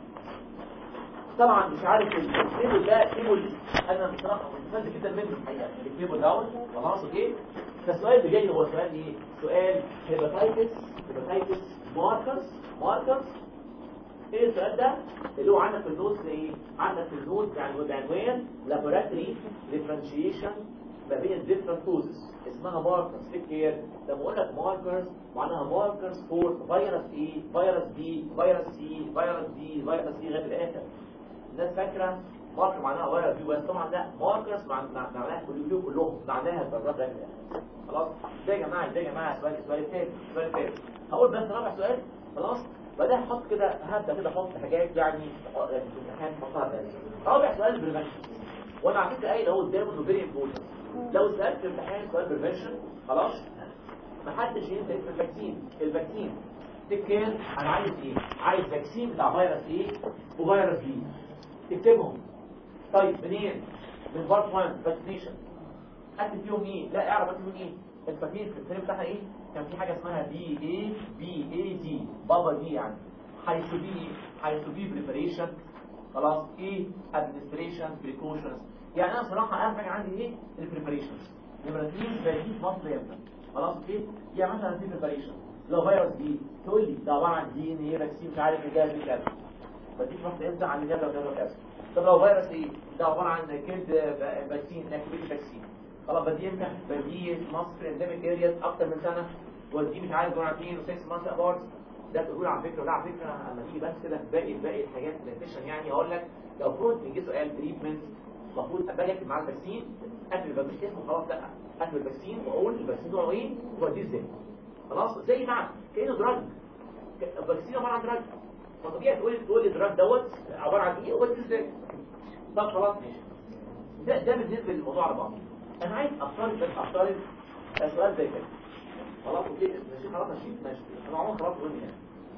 طبعا مش عارف التيبل ده تيبل انا بصراحه مستفاد جدا منه الحقيقه التيبل دوت خلاص اوكي فالسؤال اللي جاي هو سؤال ايه سؤال هيباتايتس هيباتايتس ماركرز ماركرز ايه السؤال ده اللي هو عندك في النوت ايه عندك في النوت يعني بعنوان لابوراتوري ديفرنشيشن ما بين different causes اسمها ماركرز في كير لما اقول لك ماركرز معناها ماركرز فور فيروس ايه فيروس بي فيروس سي فيروس دي فيروس سي لغايه الاخر الناس فاكره ماركر معناها فيروس بي بس طبعا لا ماركرز معناها كل كلهم معناها الفيروسات لغايه الاخر خلاص ده يا جماعه ده يا جماعه السؤال السؤال الثاني السؤال الثاني هقول بس رابع سؤال خلاص بعدها احط كده هبدا كده احط حاجات يعني في الامتحان احطها تاني رابع سؤال البريفنشن وانا على فكره قايل اهو قدامه انه فيري امبورتنت لو سالت في الامتحان سؤال بريفنشن خلاص محدش ينسى اسم الفاكسين الفاكسين تكتب انا عايز ايه عايز فاكسين بتاع فيروس ايه وفيروس بي تكتبهم طيب منين من بارت 1 فاكسيشن اكتب فيهم ايه لا اعرف اكتب فيهم ايه الفاكسين في الفيلم بتاعنا ايه كان في حاجه اسمها بي اي بي اي دي بابا دي يعني حيث بي حيث بي بريبريشن خلاص ايه ادمنستريشن بريكوشنز يعني انا صراحه اهم حاجه عندي ايه البريبريشنز نمره 2 بديك مصر يمنى خلاص اوكي يعني مثلا في بريبريشن لو فيروس بي تقول لي ده عباره عن دي ان ايه فاكسين مش عارف ايه ده كذا بديك مصر امتى عن كذا وكذا وكذا طب لو فيروس ايه ده عباره عن كيد فاكسين اكتيفيتي فاكسين خلاص بدي امتى بدي مصر انديميك ارياز اكتر من سنه ودي مش عارف جرعتين و6 مانث ابارت ده تقول على فكره لا على فكره اما تيجي بس كده في باقي باقي الحاجات الانفكشن يعني اقول لك لو المفروض يجي سؤال تريتمنت المفروض باجي اكتب معاه الفاكسين اكتب يبقى مش اسمه خلاص لا اكتب الفاكسين واقول الفاكسين نوعه ايه واديه ازاي خلاص زي مع كانه دراج الفاكسين عباره عن دراج فطبيعي تقول تقول لي الدراج دوت عباره عن ايه واديه ازاي طب خلاص ماشي ده ده بالنسبه للموضوع على بعضه انا عايز افترض بس افترض سؤال زي كده خلاص اوكي ماشي خلاص ماشي ماشي انا عمري خلاص قلنا يعني